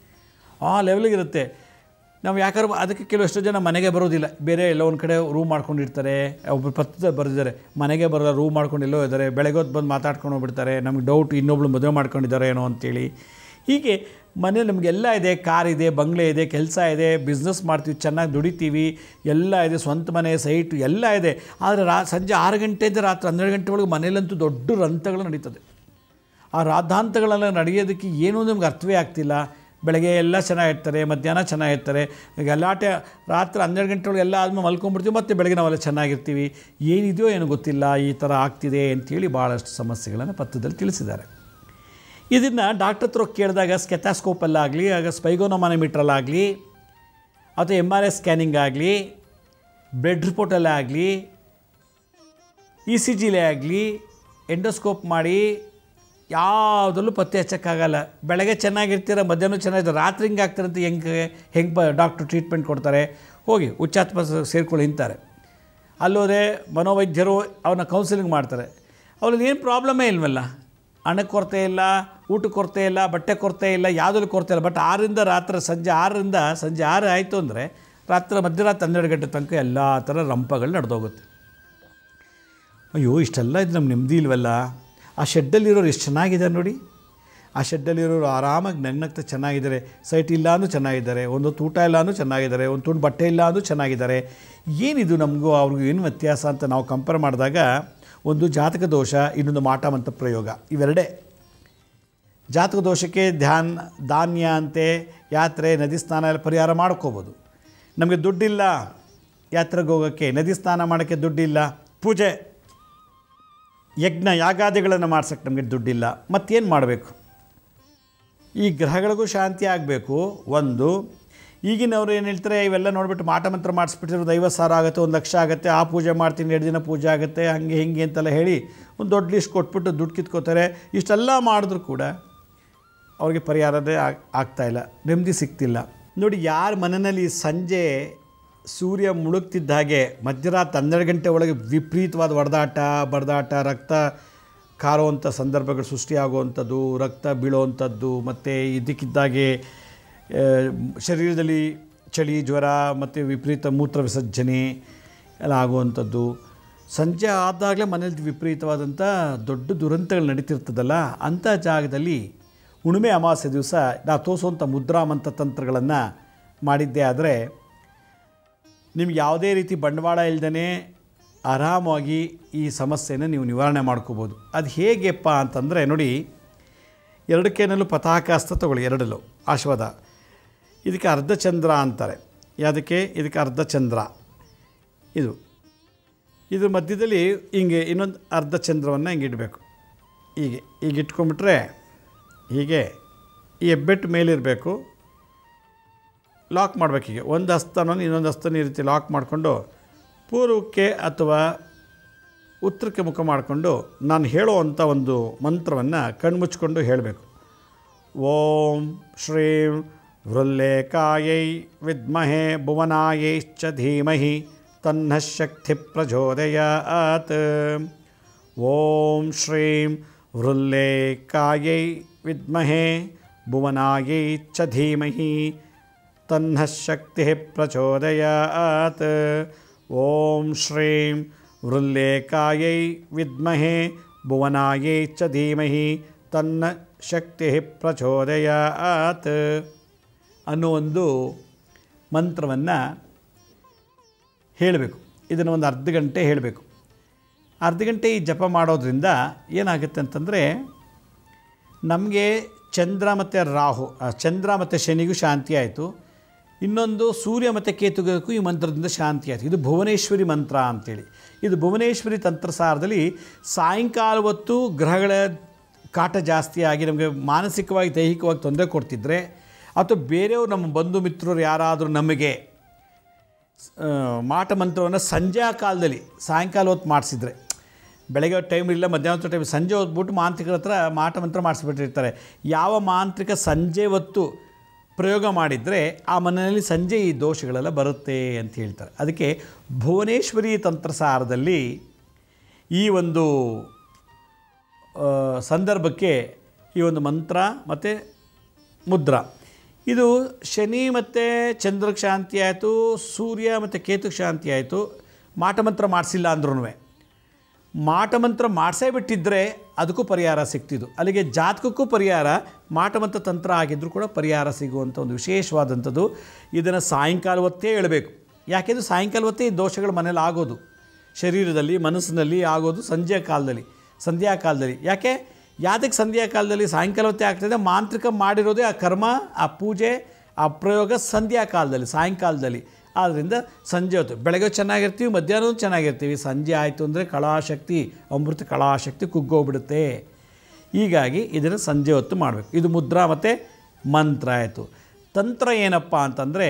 ಆ ಲೆವೆಲಿಗೆ ಇರುತ್ತೆ ನಾವು ಯಾಕಂದ್ರೆ ಅದಕ್ಕೆ ಕೆಲವಷ್ಟು ಜನ ಮನೆಗೆ ಬರೋದಿಲ್ಲ ಬೇರೆ ಎಲ್ಲೋ ಒಂದು ಕಡೆ ರೂಮ್ ಮಾಡ್ಕೊಂಡಿರ್ತಾರೆ ಒಬ್ಬರು ಪತ್ರದಲ್ಲಿ ಬರೆದಿದ್ದಾರೆ ಮನೆಗೆ ಬರೋ ರೂಮ್ ಮಾಡ್ಕೊಂಡು ಎಲ್ಲೋ ಇದ್ದಾರೆ ಬೆಳಗ್ಗೆ ಹೊತ್ತು ಬಂದು ಮಾತಾಡ್ಕೊಂಡು ಹೋಗ್ಬಿಡ್ತಾರೆ ನಮ್ಗೆ ಡೌಟ್ ಇನ್ನೊಬ್ಳು ಮದುವೆ ಮಾಡ್ಕೊಂಡಿದ್ದಾರೆ ಏನೋ ಅಂತೇಳಿ ಹೀಗೆ ಮನೇಲಿ ನಮಗೆಲ್ಲ ಇದೆ ಕಾರ್ ಇದೆ ಬಂಗ್ಲೆ ಇದೆ ಕೆಲಸ ಇದೆ ಬಿಸ್ನೆಸ್ ಮಾಡ್ತೀವಿ ಚೆನ್ನಾಗಿ ದುಡಿತೀವಿ ಎಲ್ಲ ಇದೆ ಸ್ವಂತ ಮನೆ ಸೈಟು ಎಲ್ಲ ಇದೆ ಆದರೆ ರಾ ಸಂಜೆ ಆರು ಗಂಟೆಯಿಂದ ರಾತ್ರಿ ಹನ್ನೆರಡು ಗಂಟೆ ಒಳಗೆ ಮನೇಲಂತೂ ದೊಡ್ಡ ರಂತಗಳು ನಡೀತದೆ ಆ ರಾಧಾಂತಗಳೆಲ್ಲ ನಡೆಯೋದಕ್ಕೆ ಏನೂ ನಮ್ಗೆ ಅರ್ಥವೇ ಆಗ್ತಿಲ್ಲ ಬೆಳಗ್ಗೆ ಎಲ್ಲ ಚೆನ್ನಾಗಿರ್ತಾರೆ ಮಧ್ಯಾಹ್ನ ಚೆನ್ನಾಗಿರ್ತಾರೆ ಗಲಾಟೆ ರಾತ್ರಿ ಹನ್ನೆರಡು ಗಂಟೆ ಒಳಗೆ ಎಲ್ಲ ಆದ್ಮೇಲೆ ಮಲ್ಕೊಂಡ್ಬಿಡ್ತೀವಿ ಮತ್ತು ಬೆಳಗ್ಗೆ ನಾವೆಲ್ಲ ಚೆನ್ನಾಗಿರ್ತೀವಿ ಏನಿದೆಯೋ ಏನೋ ಗೊತ್ತಿಲ್ಲ ಈ ಥರ ಆಗ್ತಿದೆ ಅಂತೇಳಿ ಭಾಳಷ್ಟು ಸಮಸ್ಯೆಗಳನ್ನು ಪತ್ರದಲ್ಲಿ ತಿಳಿಸಿದ್ದಾರೆ ಇದನ್ನು ಡಾಕ್ಟರ್ ಹತ್ರ ಹೋಗಿ ಕೇಳಿದಾಗ ಸ್ಕೆಥಾಸ್ಕೋಪಲ್ಲಾಗಲಿ ಆಗ ಸ್ಪೈಗೋನೋಮಾನೋಮೀಟ್ರಲ್ಲಾಗಲಿ ಅಥವಾ ಎಮ್ ಆರ್ ಐ ಸ್ಕ್ಯಾನಿಂಗ್ ಆಗಲಿ ಬ್ಲಡ್ ರಿಪೋರ್ಟಲ್ಲೇ ಆಗಲಿ ಇ ಸಿ ಜಿಲೇ ಆಗಲಿ ಎಂಡೋಸ್ಕೋಪ್ ಮಾಡಿ ಯಾವುದರಲ್ಲೂ ಪತ್ತೆ ಹಚ್ಚೋಕ್ಕಾಗಲ್ಲ ಬೆಳಗ್ಗೆ ಚೆನ್ನಾಗಿರ್ತೀರ ಮಧ್ಯಾಹ್ನ ಚೆನ್ನಾಗಿರ್ತಾರೆ ರಾತ್ರಿ ಹಿಂಗೆ ಆಗ್ತಾರಂತ ಹೆಂಗೆ ಹೆಂಗೆ ಬ ಡಾಕ್ಟ್ರು ಟ್ರೀಟ್ಮೆಂಟ್ ಕೊಡ್ತಾರೆ ಹೋಗಿ ಉಚ್ಚಾತ್ಮ ಸೇರ್ಕೊಳ್ಳಿ ಅಂತಾರೆ ಅಲ್ಲೋದ್ರೆ ಮನೋವೈದ್ಯರು ಅವನ್ನ ಕೌನ್ಸಿಲಿಂಗ್ ಮಾಡ್ತಾರೆ ಅವ್ರಲ್ಲಿ ಏನು ಪ್ರಾಬ್ಲಮೇ ಇಲ್ವಲ್ಲ ಹಣಕ್ಕೆ ಕೊರತೆ ಇಲ್ಲ ಊಟಕ್ಕೆ ಕೊರತೆ ಇಲ್ಲ ಬಟ್ಟೆ ಕೊರತೆ ಇಲ್ಲ ಯಾವುದ್ರಲ್ಲಿ ಕೊರತೆ ಇಲ್ಲ ಬಟ್ ಆರರಿಂದ ರಾತ್ರಿ ಸಂಜೆ ಆರರಿಂದ ಸಂಜೆ ಆರು ಆಯಿತು ಅಂದರೆ ರಾತ್ರಿ ಮಧ್ಯರಾತ್ರಿ ಹನ್ನೆರಡು ಗಂಟೆ ತನಕ ಎಲ್ಲ ಥರ ರಂಪಗಳು ನಡೆದೋಗುತ್ತೆ ಅಯ್ಯೋ ಇಷ್ಟೆಲ್ಲ ಇದು ನಮ್ಗೆ ನೆಮ್ಮದಿ ಇಲ್ವಲ್ಲ ಆ ಶೆಡ್ಡಲ್ಲಿರೋರು ಎಷ್ಟು ಚೆನ್ನಾಗಿದೆ ನೋಡಿ ಆ ಶೆಡ್ಡಲ್ಲಿರೋರು ಆರಾಮಾಗಿ ನಗ್ನಗ್ತಾ ಚೆನ್ನಾಗಿದ್ದಾರೆ ಸೈಟ್ ಇಲ್ಲ ಅಂದ್ರೂ ಚೆನ್ನಾಗಿದ್ದಾರೆ ಒಂದು ಊಟ ಇಲ್ಲ ಅಂದ್ರೂ ಚೆನ್ನಾಗಿದ್ದಾರೆ ಒಂದು ತುಂಡು ಬಟ್ಟೆ ಇಲ್ಲ ಅಂದ್ರೂ ಚೆನ್ನಾಗಿದ್ದಾರೆ ಏನಿದು ನಮಗೂ ಅವ್ರಿಗೂ ಏನು ವ್ಯತ್ಯಾಸ ಅಂತ ನಾವು ಕಂಪೇರ್ ಮಾಡಿದಾಗ ಒಂದು ಜಾತಕ ದೋಷ ಇನ್ನೊಂದು ಮಾಟಮಂತ ಪ್ರಯೋಗ ಇವೆರಡೇ ಜಾತಕ ದೋಷಕ್ಕೆ ಧ್ಯಾನ ಧಾನ್ಯ ಅಂತೆ ಯಾತ್ರೆ ನದಿ ಸ್ನಾನ ಎಲ್ಲ ಪರಿಹಾರ ಮಾಡ್ಕೋಬೋದು ನಮಗೆ ದುಡ್ಡಿಲ್ಲ ಯಾತ್ರೆಗೆ ಹೋಗೋಕ್ಕೆ ನದಿ ಸ್ನಾನ ಮಾಡೋಕ್ಕೆ ದುಡ್ಡಿಲ್ಲ ಪೂಜೆ ಯಜ್ಞ ಯಾಗಾದಿಗಳನ್ನು ಮಾಡ್ಸೋಕ್ಕೆ ನಮಗೆ ದುಡ್ಡಿಲ್ಲ ಮತ್ತೇನು ಮಾಡಬೇಕು ಈ ಗ್ರಹಗಳಿಗೂ ಶಾಂತಿ ಆಗಬೇಕು ಒಂದು ಈಗಿನವ್ರು ಏನು ಹೇಳ್ತಾರೆ ಇವೆಲ್ಲ ನೋಡ್ಬಿಟ್ಟು ಮಾಟ ಮಂತ್ರ ಮಾಡಿಸ್ಬಿಟ್ಟಿರೋದು ಐವತ್ತು ಸಾವಿರ ಆಗುತ್ತೆ ಒಂದು ಲಕ್ಷ ಆಗುತ್ತೆ ಆ ಪೂಜೆ ಮಾಡ್ತೀನಿ ಎರಡು ದಿನ ಪೂಜೆ ಆಗುತ್ತೆ ಹಂಗೆ ಹಿಂಗೆ ಅಂತೆಲ್ಲ ಹೇಳಿ ಒಂದು ದೊಡ್ಡ ಲಿಸ್ಟ್ ಕೊಟ್ಬಿಟ್ಟು ದುಡ್ಡು ಕಿತ್ಕೋತಾರೆ ಇಷ್ಟೆಲ್ಲ ಮಾಡಿದ್ರು ಕೂಡ ಅವ್ರಿಗೆ ಪರಿಹಾರದೇ ಆಗ್ ಆಗ್ತಾಯಿಲ್ಲ ನೆಮ್ಮದಿ ಸಿಗ್ತಿಲ್ಲ ನೋಡಿ ಯಾರ ಮನೆಯಲ್ಲಿ ಸಂಜೆ ಸೂರ್ಯ ಮುಳುಗ್ತಿದ್ದ ಹಾಗೆ ಮಧ್ಯರಾತ್ರಿ ಹನ್ನೆರಡು ಗಂಟೆ ಒಳಗೆ ವಿಪರೀತವಾದ ಹೊಡೆದಾಟ ಬಡದಾಟ ರಕ್ತ ಕಾರುವಂಥ ಸಂದರ್ಭಗಳು ಸೃಷ್ಟಿಯಾಗುವಂಥದ್ದು ರಕ್ತ ಬೀಳುವಂಥದ್ದು ಮತ್ತು ಇದಕ್ಕಿದ್ದಾಗೆ ಆ, ಶರೀರದಲ್ಲಿ ಚಳಿ ಜ್ವರ ಮತ್ತು ವಿಪರೀತ ಮೂತ್ರ ವಿಸರ್ಜನೆ ಎಲ್ಲ ಆಗುವಂಥದ್ದು ಸಂಜೆ ಆದಾಗಲೇ ಮನೇಲಿ ವಿಪರೀತವಾದಂಥ ದೊಡ್ಡ ದುರಂತಗಳು ನಡೀತಿರ್ತದಲ್ಲ ಅಂಥ ಜಾಗದಲ್ಲಿ ಹುಣ್ಣಿಮೆ ಅಮಾವಾಸ್ಯೆ ದಿವಸ ನಾವು ತೋರಿಸುವಂಥ ಮುದ್ರಾ ಮಂತ್ರ ತಂತ್ರಗಳನ್ನು ಮಾಡಿದ್ದೇ ಆದರೆ ನಿಮ್ಗೆ ಯಾವುದೇ ರೀತಿ ಬಂಡವಾಳ ಇಲ್ದೇ ಆರಾಮಾಗಿ ಈ ಸಮಸ್ಯೆನ ನೀವು ನಿವಾರಣೆ ಮಾಡ್ಕೋಬೋದು ಅದು ಹೇಗೆಪ್ಪ ಅಂತಂದರೆ ನೋಡಿ ಎರಡಕ್ಕೇನಲ್ಲೂ ಪತಾಕಾಸ್ತ ತಗೊಳ್ಳಿ ಎರಡಲ್ಲೂ ಆಶೀರ್ವಾದ ಇದಕ್ಕೆ ಅರ್ಧಚಂದ್ರ ಅಂತಾರೆ ಯಾವುದಕ್ಕೆ ಇದಕ್ಕೆ ಅರ್ಧಚಂದ್ರ ಇದು ಇದ್ರ ಮಧ್ಯದಲ್ಲಿ ಹಿಂಗೆ ಇನ್ನೊಂದು ಅರ್ಧ ಚಂದ್ರವನ್ನು ಹಿಂಗೆ ಇಡಬೇಕು ಹೀಗೆ ಈಗ ಇಟ್ಕೊಂಡ್ಬಿಟ್ರೆ ಹೀಗೆ ಈ ಹೆಬ್ಬೆಟ್ಟು ಮೇಲಿರಬೇಕು ಲಾಕ್ ಮಾಡಬೇಕು ಹೀಗೆ ಒಂದು ಹಸ್ತನ ಇನ್ನೊಂದು ಹಸ್ತನ ಈ ರೀತಿ ಲಾಕ್ ಮಾಡಿಕೊಂಡು ಪೂರ್ವಕ್ಕೆ ಅಥವಾ ಉತ್ತರಕ್ಕೆ ಮುಖ ಮಾಡಿಕೊಂಡು ನಾನು ಹೇಳುವಂಥ ಒಂದು ಮಂತ್ರವನ್ನು ಕಣ್ಮುಚ್ಕೊಂಡು ಹೇಳಬೇಕು ಓಂ ಶ್ರೀಂ ವೃಲ್ಲೇಕಾಯೈ ವಿದ್ಮಹೆ ಭುವನಾಯೈಶ್ಚ ಧೀಮಹಿ ತನ್ನ ಶಕ್ತಿ ಪ್ರಚೋದಯಾತ್ ಓಂ ಶ್ರೀಂ ವೃಲ್ಲೇಕಾಯೈ ವಿದ್ಮಹೆ ಭುವನಾಯೈ ಚ ಧೀಮಹಿ ತನ್ನ ಶಕ್ತಿ ಪ್ರಚೋದಯಾತ್ ಓಂ ಶ್ರೀಂ ವೃಲ್ಲೇಕಾಯೈ ವಿದ್ಮಹೆ ಭುವನಾಯೈ ಚ ಧೀಮಹಿ ತನ್ನ ಶಕ್ತಿ ಪ್ರಚೋದಯಾತ್ ಅನ್ನೋ ಒಂದು ಮಂತ್ರವನ್ನು ಹೇಳಬೇಕು ಇದನ್ನು ಒಂದು ಅರ್ಧ ಗಂಟೆ ಹೇಳಬೇಕು ಅರ್ಧ ಗಂಟೆ ಈ ಜಪ ಮಾಡೋದ್ರಿಂದ ಏನಾಗುತ್ತೆ ಅಂತಂದರೆ ನಮಗೆ ಚಂದ್ರ ಮತ್ತು ರಾಹು ಆ, ಚಂದ್ರ ಮತ್ತು ಶನಿಗೂ ಶಾಂತಿ ಆಯಿತು ಇನ್ನೊಂದು ಸೂರ್ಯ ಮತ್ತು ಕೇತುಗಕ್ಕೂ ಈ ಮಂತ್ರದಿಂದ ಶಾಂತಿ ಆಯಿತು ಇದು ಭುವನೇಶ್ವರಿ ಮಂತ್ರ ಅಂತೇಳಿ ಇದು ಭುವನೇಶ್ವರಿ ತಂತ್ರಸಾರದಲ್ಲಿ ಸಾಯಂಕಾಲ ಹೊತ್ತು ಗ್ರಹಗಳ ಕಾಟ ಜಾಸ್ತಿ ಆಗಿ ನಮಗೆ ಮಾನಸಿಕವಾಗಿ ದೈಹಿಕವಾಗಿ ತೊಂದರೆ ಕೊಡ್ತಿದ್ರೆ ಅಥವಾ ಬೇರೆಯವರು ನಮ್ಮ ಬಂಧು ಮಿತ್ರರು ಯಾರಾದರೂ ನಮಗೆ ಆ, ಮಾಟ ಮಂತ್ರವನ್ನು ಸಂಜೆ ಕಾಲದಲ್ಲಿ ಸಾಯಂಕಾಲ ಹೊತ್ತು ಮಾಡಿಸಿದ್ರೆ ಬೆಳಗ್ಗೆ ಟೈಮ್ ಇಲ್ಲ ಮಧ್ಯಾಹ್ನ ಹೊತ್ತು ಟೈಮ್ ಸಂಜೆ ಹೊತ್ಬಿಟ್ಟು ಮಾಂತ್ರಿಕರ ಹತ್ರ ಮಾಟ ಮಂತ್ರ ಮಾಡಿಸ್ಬಿಟ್ಟಿರ್ತಾರೆ ಯಾವ ಮಾಂತ್ರಿಕ ಸಂಜೆ ಹೊತ್ತು ಪ್ರಯೋಗ ಮಾಡಿದರೆ ಆ ಮನೆಯಲ್ಲಿ ಸಂಜೆ ಈ ದೋಷಗಳೆಲ್ಲ ಬರುತ್ತೆ ಅಂತ ಹೇಳ್ತಾರೆ ಅದಕ್ಕೆ ಭುವನೇಶ್ವರಿ ತಂತ್ರಸಾರದಲ್ಲಿ ಈ ಒಂದು ಆ, ಸಂದರ್ಭಕ್ಕೆ ಈ ಒಂದು ಮಂತ್ರ ಮತ್ತು ಮುದ್ರಾ ಇದು ಶನಿ ಮತ್ತು ಚಂದ್ರಕ್ಕೆ ಶಾಂತಿ ಆಯಿತು ಸೂರ್ಯ ಮತ್ತು ಕೇತುಗೆ ಶಾಂತಿ ಆಯಿತು ಮಾಟಮಂತ್ರ ಮಾಡಿಸಿಲ್ಲ ಅಂದ್ರೂ ಮಾಟಮಂತ್ರ ಮಾಡಿಸೇ ಬಿಟ್ಟಿದ್ದರೆ ಅದಕ್ಕೂ ಪರಿಹಾರ ಸಿಗ್ತಿದ್ದು ಅಲ್ಲಿಗೆ ಜಾತಕಕ್ಕೂ ಪರಿಹಾರ ಮಾಟಮಂತ್ರ ತಂತ್ರ ಆಗಿದ್ದರೂ ಕೂಡ ಪರಿಹಾರ ಸಿಗುವಂಥ ಒಂದು ವಿಶೇಷವಾದಂಥದ್ದು ಇದನ್ನು ಸಾಯಂಕಾಲ ಹೊತ್ತೇ ಹೇಳಬೇಕು ಯಾಕೆಂದರೆ ಸಾಯಂಕಾಲ ಹೊತ್ತೇ ಈ ದೋಷಗಳು ಮನೇಲಿ ಆಗೋದು ಶರೀರದಲ್ಲಿ ಮನಸ್ಸಿನಲ್ಲಿ ಆಗೋದು ಸಂಜೆ ಕಾಲದಲ್ಲಿ ಸಂಧ್ಯಾ ಕಾಲದಲ್ಲಿ ಯಾಕೆ ಯಾತಕ್ಕೆ ಸಂಧ್ಯಾ ಕಾಲದಲ್ಲಿ ಸಾಯಂಕಾಲ ಹೊತ್ತೇ ಆಗ್ತದೆ ಮಾಂತ್ರಿಕ ಮಾಡಿರೋದೇ ಆ ಕರ್ಮ ಆ ಪೂಜೆ ಆ ಪ್ರಯೋಗ ಸಂಧ್ಯಾ ಕಾಲದಲ್ಲಿ ಸಾಯಂಕಾಲದಲ್ಲಿ ಆದ್ದರಿಂದ ಸಂಜೆ ಹೊತ್ತು ಬೆಳಗ್ಗೆ ಚೆನ್ನಾಗಿರ್ತೀವಿ ಮಧ್ಯಾಹ್ನವೂ ಚೆನ್ನಾಗಿರ್ತೀವಿ ಸಂಜೆ ಆಯಿತು ಅಂದರೆ ಕಳಾಶಕ್ತಿ ಅಮೃತ ಕಳಾಶಕ್ತಿ ಕುಗ್ಗೋಗ್ಬಿಡುತ್ತೆ ಹೀಗಾಗಿ ಇದನ್ನು ಸಂಜೆ ಹೊತ್ತು ಮಾಡಬೇಕು ಇದು ಮುದ್ರಾ ಮತ್ತು ಮಂತ್ರ ಆಯಿತು ತಂತ್ರ ಏನಪ್ಪ ಅಂತಂದರೆ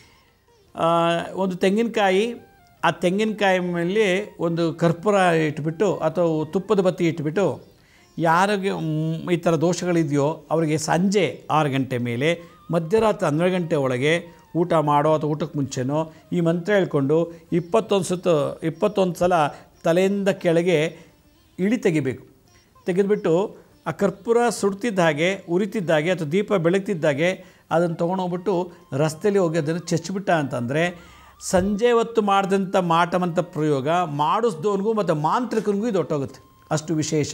ಆ, ಒಂದು ತೆಂಗಿನಕಾಯಿ ಆ ತೆಂಗಿನಕಾಯಿ ಮೇಲೆ ಒಂದು ಕರ್ಪೂರ ಇಟ್ಬಿಟ್ಟು ಅಥವಾ ತುಪ್ಪದ ಬತ್ತಿ ಇಟ್ಬಿಟ್ಟು ಯಾರಿಗೆ ಮ್, ಈ ಥರ ದೋಷಗಳಿದೆಯೋ ಅವರಿಗೆ ಸಂಜೆ ಆರು ಗಂಟೆ ಮೇಲೆ ಮಧ್ಯರಾತ್ರಿ ಹನ್ನೆರಡು ಗಂಟೆ ಒಳಗೆ ಊಟ ಮಾಡೋ ಅಥವಾ ಊಟಕ್ಕೆ ಮುಂಚೆನೋ ಈ ಮಂತ್ರ ಹೇಳ್ಕೊಂಡು ಇಪ್ಪತ್ತೊಂದು ಸುತ್ತು ಇಪ್ಪತ್ತೊಂದು ಸಲ ತಲೆಯಿಂದ ಕೆಳಗೆ ಇಳಿ ತೆಗಿಬೇಕು ತೆಗೆದುಬಿಟ್ಟು ಆ ಕರ್ಪೂರ ಸುಡ್ತಿದ್ದ ಹಾಗೆ ಉರಿತಿದ್ದ ಹಾಗೆ ಅಥವಾ ದೀಪ ಬೆಳಗ್ತಿದ್ದಾಗೆ ಅದನ್ನು ತೊಗೊಂಡೋಗ್ಬಿಟ್ಟು ರಸ್ತೆಯಲ್ಲಿ ಹೋಗಿ ಅದನ್ನು ಚಚ್ಚಿಬಿಟ್ಟ ಅಂತಂದರೆ ಸಂಜೆ ಹೊತ್ತು ಮಾಡಿದಂಥ ಮಾಟಮಂತ ಪ್ರಯೋಗ ಮಾಡಿಸ್ದವನಿಗೂ ಮತ್ತು ಮಾಂತ್ರಿಕನಿಗೂ ಇದು ಹೊಟ್ಟೋಗುತ್ತೆ ಅಷ್ಟು ವಿಶೇಷ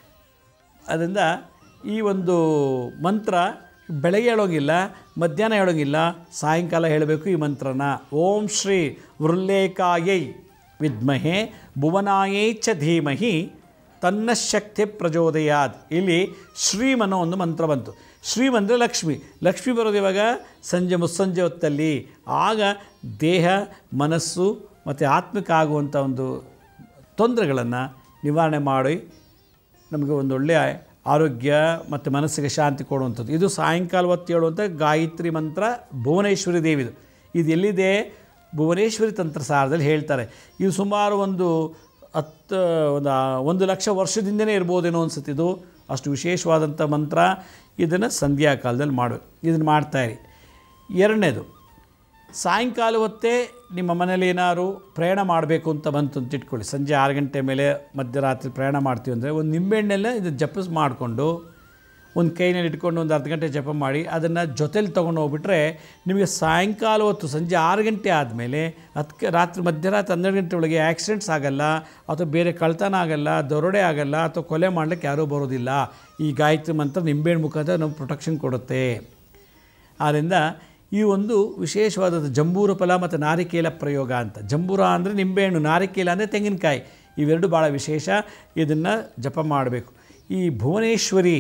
ಅದರಿಂದ ಈ ಒಂದು ಮಂತ್ರ ಬೆಳಗ್ಗೆ ಹೇಳೋಂಗಿಲ್ಲ ಮಧ್ಯಾಹ್ನ ಹೇಳೋಂಗಿಲ್ಲ ಸಾಯಂಕಾಲ ಹೇಳಬೇಕು ಈ ಮಂತ್ರನ ಓಂ ಶ್ರೀ ವೃಲ್ಲೇಕಾಯೈ ವಿದ್ಮಹೆ ಭುವನಾಯೈ ಚ ಧೀಮಹಿ ತನ್ನ ಶಕ್ತಿ ಪ್ರಚೋದಯಾತ್ ಇಲ್ಲಿ ಶ್ರೀಮ್ ಅನ್ನೋ ಒಂದು ಮಂತ್ರ ಬಂತು ಶ್ರೀಮ್ ಅಂದರೆ ಲಕ್ಷ್ಮಿ ಲಕ್ಷ್ಮಿ ಬರೋದು ಇವಾಗ ಸಂಜೆ ಮುಸ್ಸಂಜೆ ಹೊತ್ತಲ್ಲಿ ಆಗ ದೇಹ ಮನಸ್ಸು ಮತ್ತು ಆತ್ಮಿಕ ಆಗುವಂಥ ಒಂದು ತೊಂದರೆಗಳನ್ನು ನಿವಾರಣೆ ಮಾಡಿ ನಮಗೆ ಒಂದು ಒಳ್ಳೆಯ ಆರೋಗ್ಯ ಮತ್ತು ಮನಸ್ಸಿಗೆ ಶಾಂತಿ ಕೊಡುವಂಥದ್ದು ಇದು ಸಾಯಂಕಾಲ ಹೊತ್ತು ಹೇಳುವಂಥ ಗಾಯತ್ರಿ ಮಂತ್ರ ಭುವನೇಶ್ವರಿ ದೇವಿದು ಇದು ಎಲ್ಲಿದೆ ಭುವನೇಶ್ವರಿ ತಂತ್ರಸಾರದಲ್ಲಿ ಹೇಳ್ತಾರೆ ಇದು ಸುಮಾರು ಒಂದು ಹತ್ತು ಒಂದು ಒಂದು ಲಕ್ಷ ವರ್ಷದಿಂದನೇ ಇರ್ಬೋದೇನೋ ಅನ್ಸುತ್ತೆ ಇದು ಅಷ್ಟು ವಿಶೇಷವಾದಂಥ ಮಂತ್ರ ಇದನ್ನು ಸಂಧ್ಯಾ ಕಾಲದಲ್ಲಿ ಮಾಡಬೇಕು ಇದನ್ನು ಮಾಡ್ತಾಯಿರಿ ಎರಡನೇದು ಸಾಯಂಕಾಲ ಹೊತ್ತೇ ನಿಮ್ಮ ಮನೇಲಿ ಏನಾದ್ರು ಪ್ರಯಾಣ ಮಾಡಬೇಕು ಅಂತ ಬಂತು ಅಂತ ಇಟ್ಕೊಳ್ಳಿ ಸಂಜೆ ಆರು ಗಂಟೆ ಮೇಲೆ ಮಧ್ಯರಾತ್ರಿ ಪ್ರಯಾಣ ಮಾಡ್ತೀವಿ ಅಂದರೆ ಒಂದು ನಿಂಬೆಹಣ್ಣೆಲ್ಲ ಇದು ಜಪಿಸ್ ಮಾಡಿಕೊಂಡು ಒಂದು ಕೈನಲ್ಲಿ ಇಟ್ಕೊಂಡು ಒಂದು ಅರ್ಧ ಗಂಟೆ ಜಪ ಮಾಡಿ ಅದನ್ನು ಜೊತೇಲಿ ತೊಗೊಂಡು ಹೋಗ್ಬಿಟ್ರೆ ನಿಮಗೆ ಸಾಯಂಕಾಲ ಹೊತ್ತು ಸಂಜೆ ಆರು ಗಂಟೆ ಆದಮೇಲೆ ಅದಕ್ಕೆ ರಾತ್ರಿ ಮಧ್ಯರಾತ್ರಿ ಹನ್ನೆರಡು ಗಂಟೆ ಒಳಗೆ ಆಕ್ಸಿಡೆಂಟ್ಸ್ ಆಗಲ್ಲ ಅಥವಾ ಬೇರೆ ಕಳ್ತನ ಆಗಲ್ಲ ದರೋಡೆ ಆಗಲ್ಲ ಅಥವಾ ಕೊಲೆ ಮಾಡಲಿಕ್ಕೆ ಯಾರೂ ಬರೋದಿಲ್ಲ ಈ ಗಾಯತ್ರಿ ಮಂತ್ರ ನಿಂಬೆಹಣ್ಣು ಮುಖಾಂತರ ನಮ್ಗೆ ಪ್ರೊಟೆಕ್ಷನ್ ಕೊಡುತ್ತೆ ಆದ್ದರಿಂದ ಈ ಒಂದು ವಿಶೇಷವಾದ ಜಂಬೂರ ಫಲ ಮತ್ತು ನಾರಿಕೇಲ ಪ್ರಯೋಗ ಅಂತ ಜಂಬೂರ ಅಂದರೆ ನಿಂಬೆಹಣ್ಣು ನಾರಿಕೇಲ ಅಂದರೆ ತೆಂಗಿನಕಾಯಿ ಇವೆರಡು ಭಾಳ ವಿಶೇಷ ಇದನ್ನು ಜಪ ಮಾಡಬೇಕು ಈ ಭುವನೇಶ್ವರಿ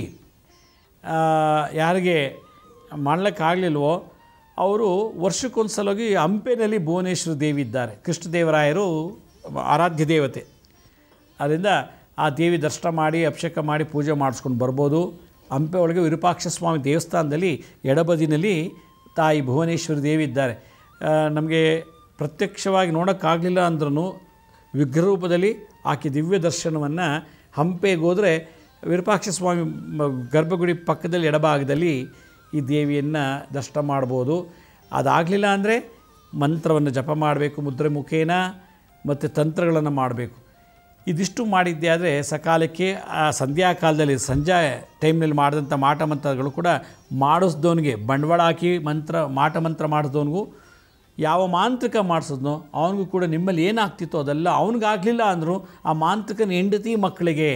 ಆ, ಯಾರಿಗೆ ಮಾಡಲಿಕ್ಕಾಗಲಿಲ್ವೋ ಅವರು ವರ್ಷಕ್ಕೊಂದು ಸಲ ಹೋಗಿ ಹಂಪೆನಲ್ಲಿ ಭುವನೇಶ್ವರಿ ದೇವಿ ಇದ್ದಾರೆ ಕೃಷ್ಣದೇವರಾಯರು ಆರಾಧ್ಯ ದೇವತೆ ಅದರಿಂದ ಆ ದೇವಿ ದರ್ಶನ ಮಾಡಿ ಅಭಿಷೇಕ ಮಾಡಿ ಪೂಜೆ ಮಾಡಿಸ್ಕೊಂಡು ಬರ್ಬೋದು ಹಂಪೆ ಒಳಗೆ ವಿರೂಪಾಕ್ಷ ಸ್ವಾಮಿ ದೇವಸ್ಥಾನದಲ್ಲಿ ಎಡಬದಿನಲ್ಲಿ ತಾಯಿ ಭುವನೇಶ್ವರಿ ದೇವಿ ಇದ್ದಾರೆ ಆ, ನಮಗೆ ಪ್ರತ್ಯಕ್ಷವಾಗಿ ನೋಡೋಕ್ಕಾಗಲಿಲ್ಲ ಅಂದ್ರೂ ವಿಗ್ರಹ ರೂಪದಲ್ಲಿ ಆಕೆ ದಿವ್ಯ ದರ್ಶನವನ್ನು ಹಂಪೆಗೆ ಹೋದರೆ ವಿರೂಪಾಕ್ಷ ಸ್ವಾಮಿ ಮ- ಗರ್ಭಗುಡಿ ಪಕ್ಕದಲ್ಲಿ ಎಡಭಾಗದಲ್ಲಿ ಈ ದೇವಿಯನ್ನು ದರ್ಶನ ಮಾಡ್ಬೋದು ಅದಾಗಲಿಲ್ಲ ಅಂದರೆ ಮಂತ್ರವನ್ನು ಜಪ ಮಾಡಬೇಕು ಮುದ್ರೆ ಮುಖೇನ ಮತ್ತು ತಂತ್ರಗಳನ್ನು ಮಾಡಬೇಕು ಇದಿಷ್ಟು ಮಾಡಿದ್ದೆ ಆದರೆ ಸಕಾಲಕ್ಕೆ ಆ ಸಂಧ್ಯಾ ಕಾಲದಲ್ಲಿ ಸಂಜೆ ಟೈಮ್ನಲ್ಲಿ ಮಾಡಿದಂಥ ಮಾಟ ಮಂತ್ರಗಳು ಕೂಡ ಮಾಡಿಸ್ದವನಿಗೆ ಬಂಡವಾಳ ಹಾಕಿ ಮಂತ್ರ ಮಾಟ ಮಂತ್ರ ಮಾಡಿಸ್ದವನಿಗೂ ಯಾವ ಮಾಂತ್ರಿಕ ಮಾಡಿಸಿದ್ನೋ ಅವನಿಗೂ ಕೂಡ ನಿಮ್ಮಲ್ಲಿ ಏನಾಗ್ತಿತ್ತೋ ಅದೆಲ್ಲ ಅವನಿಗಾಗಲಿಲ್ಲ ಅಂದರೂ ಆ ಮಾಂತ್ರಿಕನ ಹೆಂಡತಿ ಮಕ್ಕಳಿಗೆ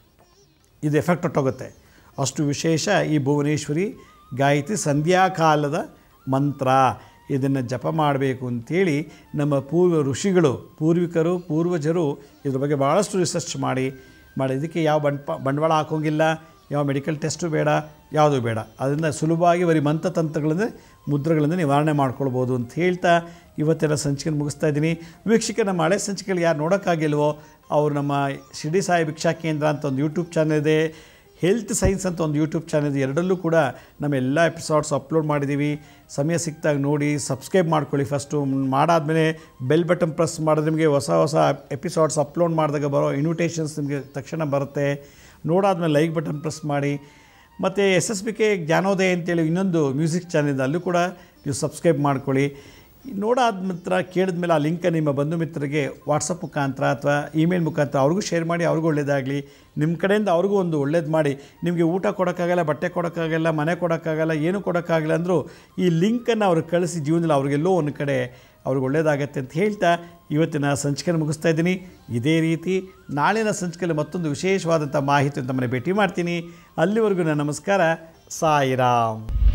ಇದು ಎಫೆಕ್ಟ್ ಹೊಟ್ಟೋಗುತ್ತೆ ಅಷ್ಟು ವಿಶೇಷ ಈ ಭುವನೇಶ್ವರಿ ಗಾಯತ್ರಿ ಸಂಧ್ಯಾಕಾಲದ ಮಂತ್ರ ಇದನ್ನು ಜಪ ಮಾಡಬೇಕು ಅಂತೇಳಿ ನಮ್ಮ ಪೂರ್ವ ಋಷಿಗಳು ಪೂರ್ವಿಕರು ಪೂರ್ವಜರು ಇದ್ರ ಬಗ್ಗೆ ಭಾಳಷ್ಟು ರಿಸರ್ಚ್ ಮಾಡಿ ಮಾಡಿ ಇದಕ್ಕೆ ಯಾವ ಬಂಡ ಬಂಡವಾಳ ಹಾಕೋಂಗಿಲ್ಲ ಯಾವ ಮೆಡಿಕಲ್ ಟೆಸ್ಟು ಬೇಡ ಯಾವುದೂ ಬೇಡ ಅದರಿಂದ ಸುಲಭವಾಗಿ ಬರೀ ಮಂತ್ರತಂತ್ರಗಳಿಂದ ಮುದ್ರೆಗಳಿಂದ ನಿವಾರಣೆ ಮಾಡ್ಕೊಳ್ಬೋದು ಅಂತ ಹೇಳ್ತಾ ಇವತ್ತೆಲ್ಲ ಸಂಚಿಕೆ ಮುಗಿಸ್ತಾ ಇದ್ದೀನಿ ವೀಕ್ಷಕ ನಮ್ಮ ಹಳೆ ಸಂಚಿಕೆಗಳು ಯಾರು ನೋಡೋಕ್ಕಾಗಿಲ್ವೋ ಅವರು ನಮ್ಮ ಶಿರ್ಡಿ ಸಾಯಿ ಭಿಕ್ಷಾ ಕೇಂದ್ರ ಅಂತ ಒಂದು ಯೂಟ್ಯೂಬ್ ಚಾನಲ್ ಇದೆ ಹೆಲ್ತ್ ಸೈನ್ಸ್ ಅಂತ ಒಂದು ಯೂಟ್ಯೂಬ್ ಚಾನಲ್ ಇದೆ ಎರಡಲ್ಲೂ ಕೂಡ ನಮ್ಮ ಎಲ್ಲ ಎಪಿಸೋಡ್ಸ್ ಅಪ್ಲೋಡ್ ಮಾಡಿದ್ದೀವಿ ಸಮಯ ಸಿಕ್ತಾಗ ನೋಡಿ ಸಬ್ಸ್ಕ್ರೈಬ್ ಮಾಡ್ಕೊಳ್ಳಿ ಫಸ್ಟು ಮಾಡಾದಮೇಲೆ ಬೆಲ್ ಬಟನ್ ಪ್ರೆಸ್ ಮಾಡಿದ್ರೆ ನಿಮಗೆ ಹೊಸ ಹೊಸ ಎಪಿಸೋಡ್ಸ್ ಅಪ್ಲೋಡ್ ಮಾಡಿದಾಗ ಬರೋ ಇನ್ವಿಟೇಷನ್ಸ್ ನಿಮಗೆ ತಕ್ಷಣ ಬರುತ್ತೆ ನೋಡಾದ್ಮೇಲೆ ಲೈಕ್ ಬಟನ್ ಪ್ರೆಸ್ ಮಾಡಿ ಮತ್ತು ಎಸ್ ಎಸ್ ಬಿ ಕೆ ಜ್ಞಾನೋದಯ ಅಂತೇಳಿ ಇನ್ನೊಂದು ಮ್ಯೂಸಿಕ್ ಚಾನಲ್ ಇದೆ ಅಲ್ಲೂ ಕೂಡ ನೀವು ಸಬ್ಸ್ಕ್ರೈಬ್ ಮಾಡ್ಕೊಳ್ಳಿ ನೋಡಾದ ನಂತರ ಕೇಳಿದ ಮೇಲೆ ಆ ಲಿಂಕ ನಿಮ್ಮ ಬಂಧು ಮಿತ್ರರಿಗೆ ವಾಟ್ಸಪ್ ಮುಖಾಂತರ ಅಥವಾ ಇಮೇಲ್ ಮುಖಾಂತರ ಅವ್ರಿಗೂ ಶೇರ್ ಮಾಡಿ ಅವ್ರಿಗೂ ಒಳ್ಳೇದಾಗಲಿ ನಿಮ್ಮ ಕಡೆಯಿಂದ ಅವ್ರಿಗೂ ಒಂದು ಒಳ್ಳೇದು ಮಾಡಿ ನಿಮಗೆ ಊಟ ಕೊಡೋಕ್ಕಾಗಲ್ಲ ಬಟ್ಟೆ ಕೊಡೋಕ್ಕಾಗಲ್ಲ ಮನೆ ಕೊಡೋಕ್ಕಾಗಲ್ಲ ಏನು ಕೊಡೋಕ್ಕಾಗಲ್ಲ ಅಂದರೂ ಈ ಲಿಂಕನ್ನು ಅವ್ರಿಗೆ ಕಳಿಸಿ ಜೀವನದಲ್ಲಿ ಅವ್ರಿಗೆಲ್ಲೋ ಒಂದು ಕಡೆ ಅವ್ರಿಗೆ ಒಳ್ಳೇದಾಗತ್ತೆ ಅಂತ ಹೇಳ್ತಾ ಇವತ್ತಿನ ಸಂಚಿಕೆಯನ್ನು ಮುಗಿಸ್ತಾ ಇದ್ದೀನಿ ಇದೇ ರೀತಿ ನಾಳಿನ ಸಂಚಿಕೆಯಲ್ಲಿ ಮತ್ತೊಂದು ವಿಶೇಷವಾದಂಥ ಮಾಹಿತಿ ಅಂತ ಮನೆ ಭೇಟಿ ಮಾಡ್ತೀನಿ ಅಲ್ಲಿವರೆಗೂ ನನ್ನ ನಮಸ್ಕಾರ ಸಾಯಿರಾಮ್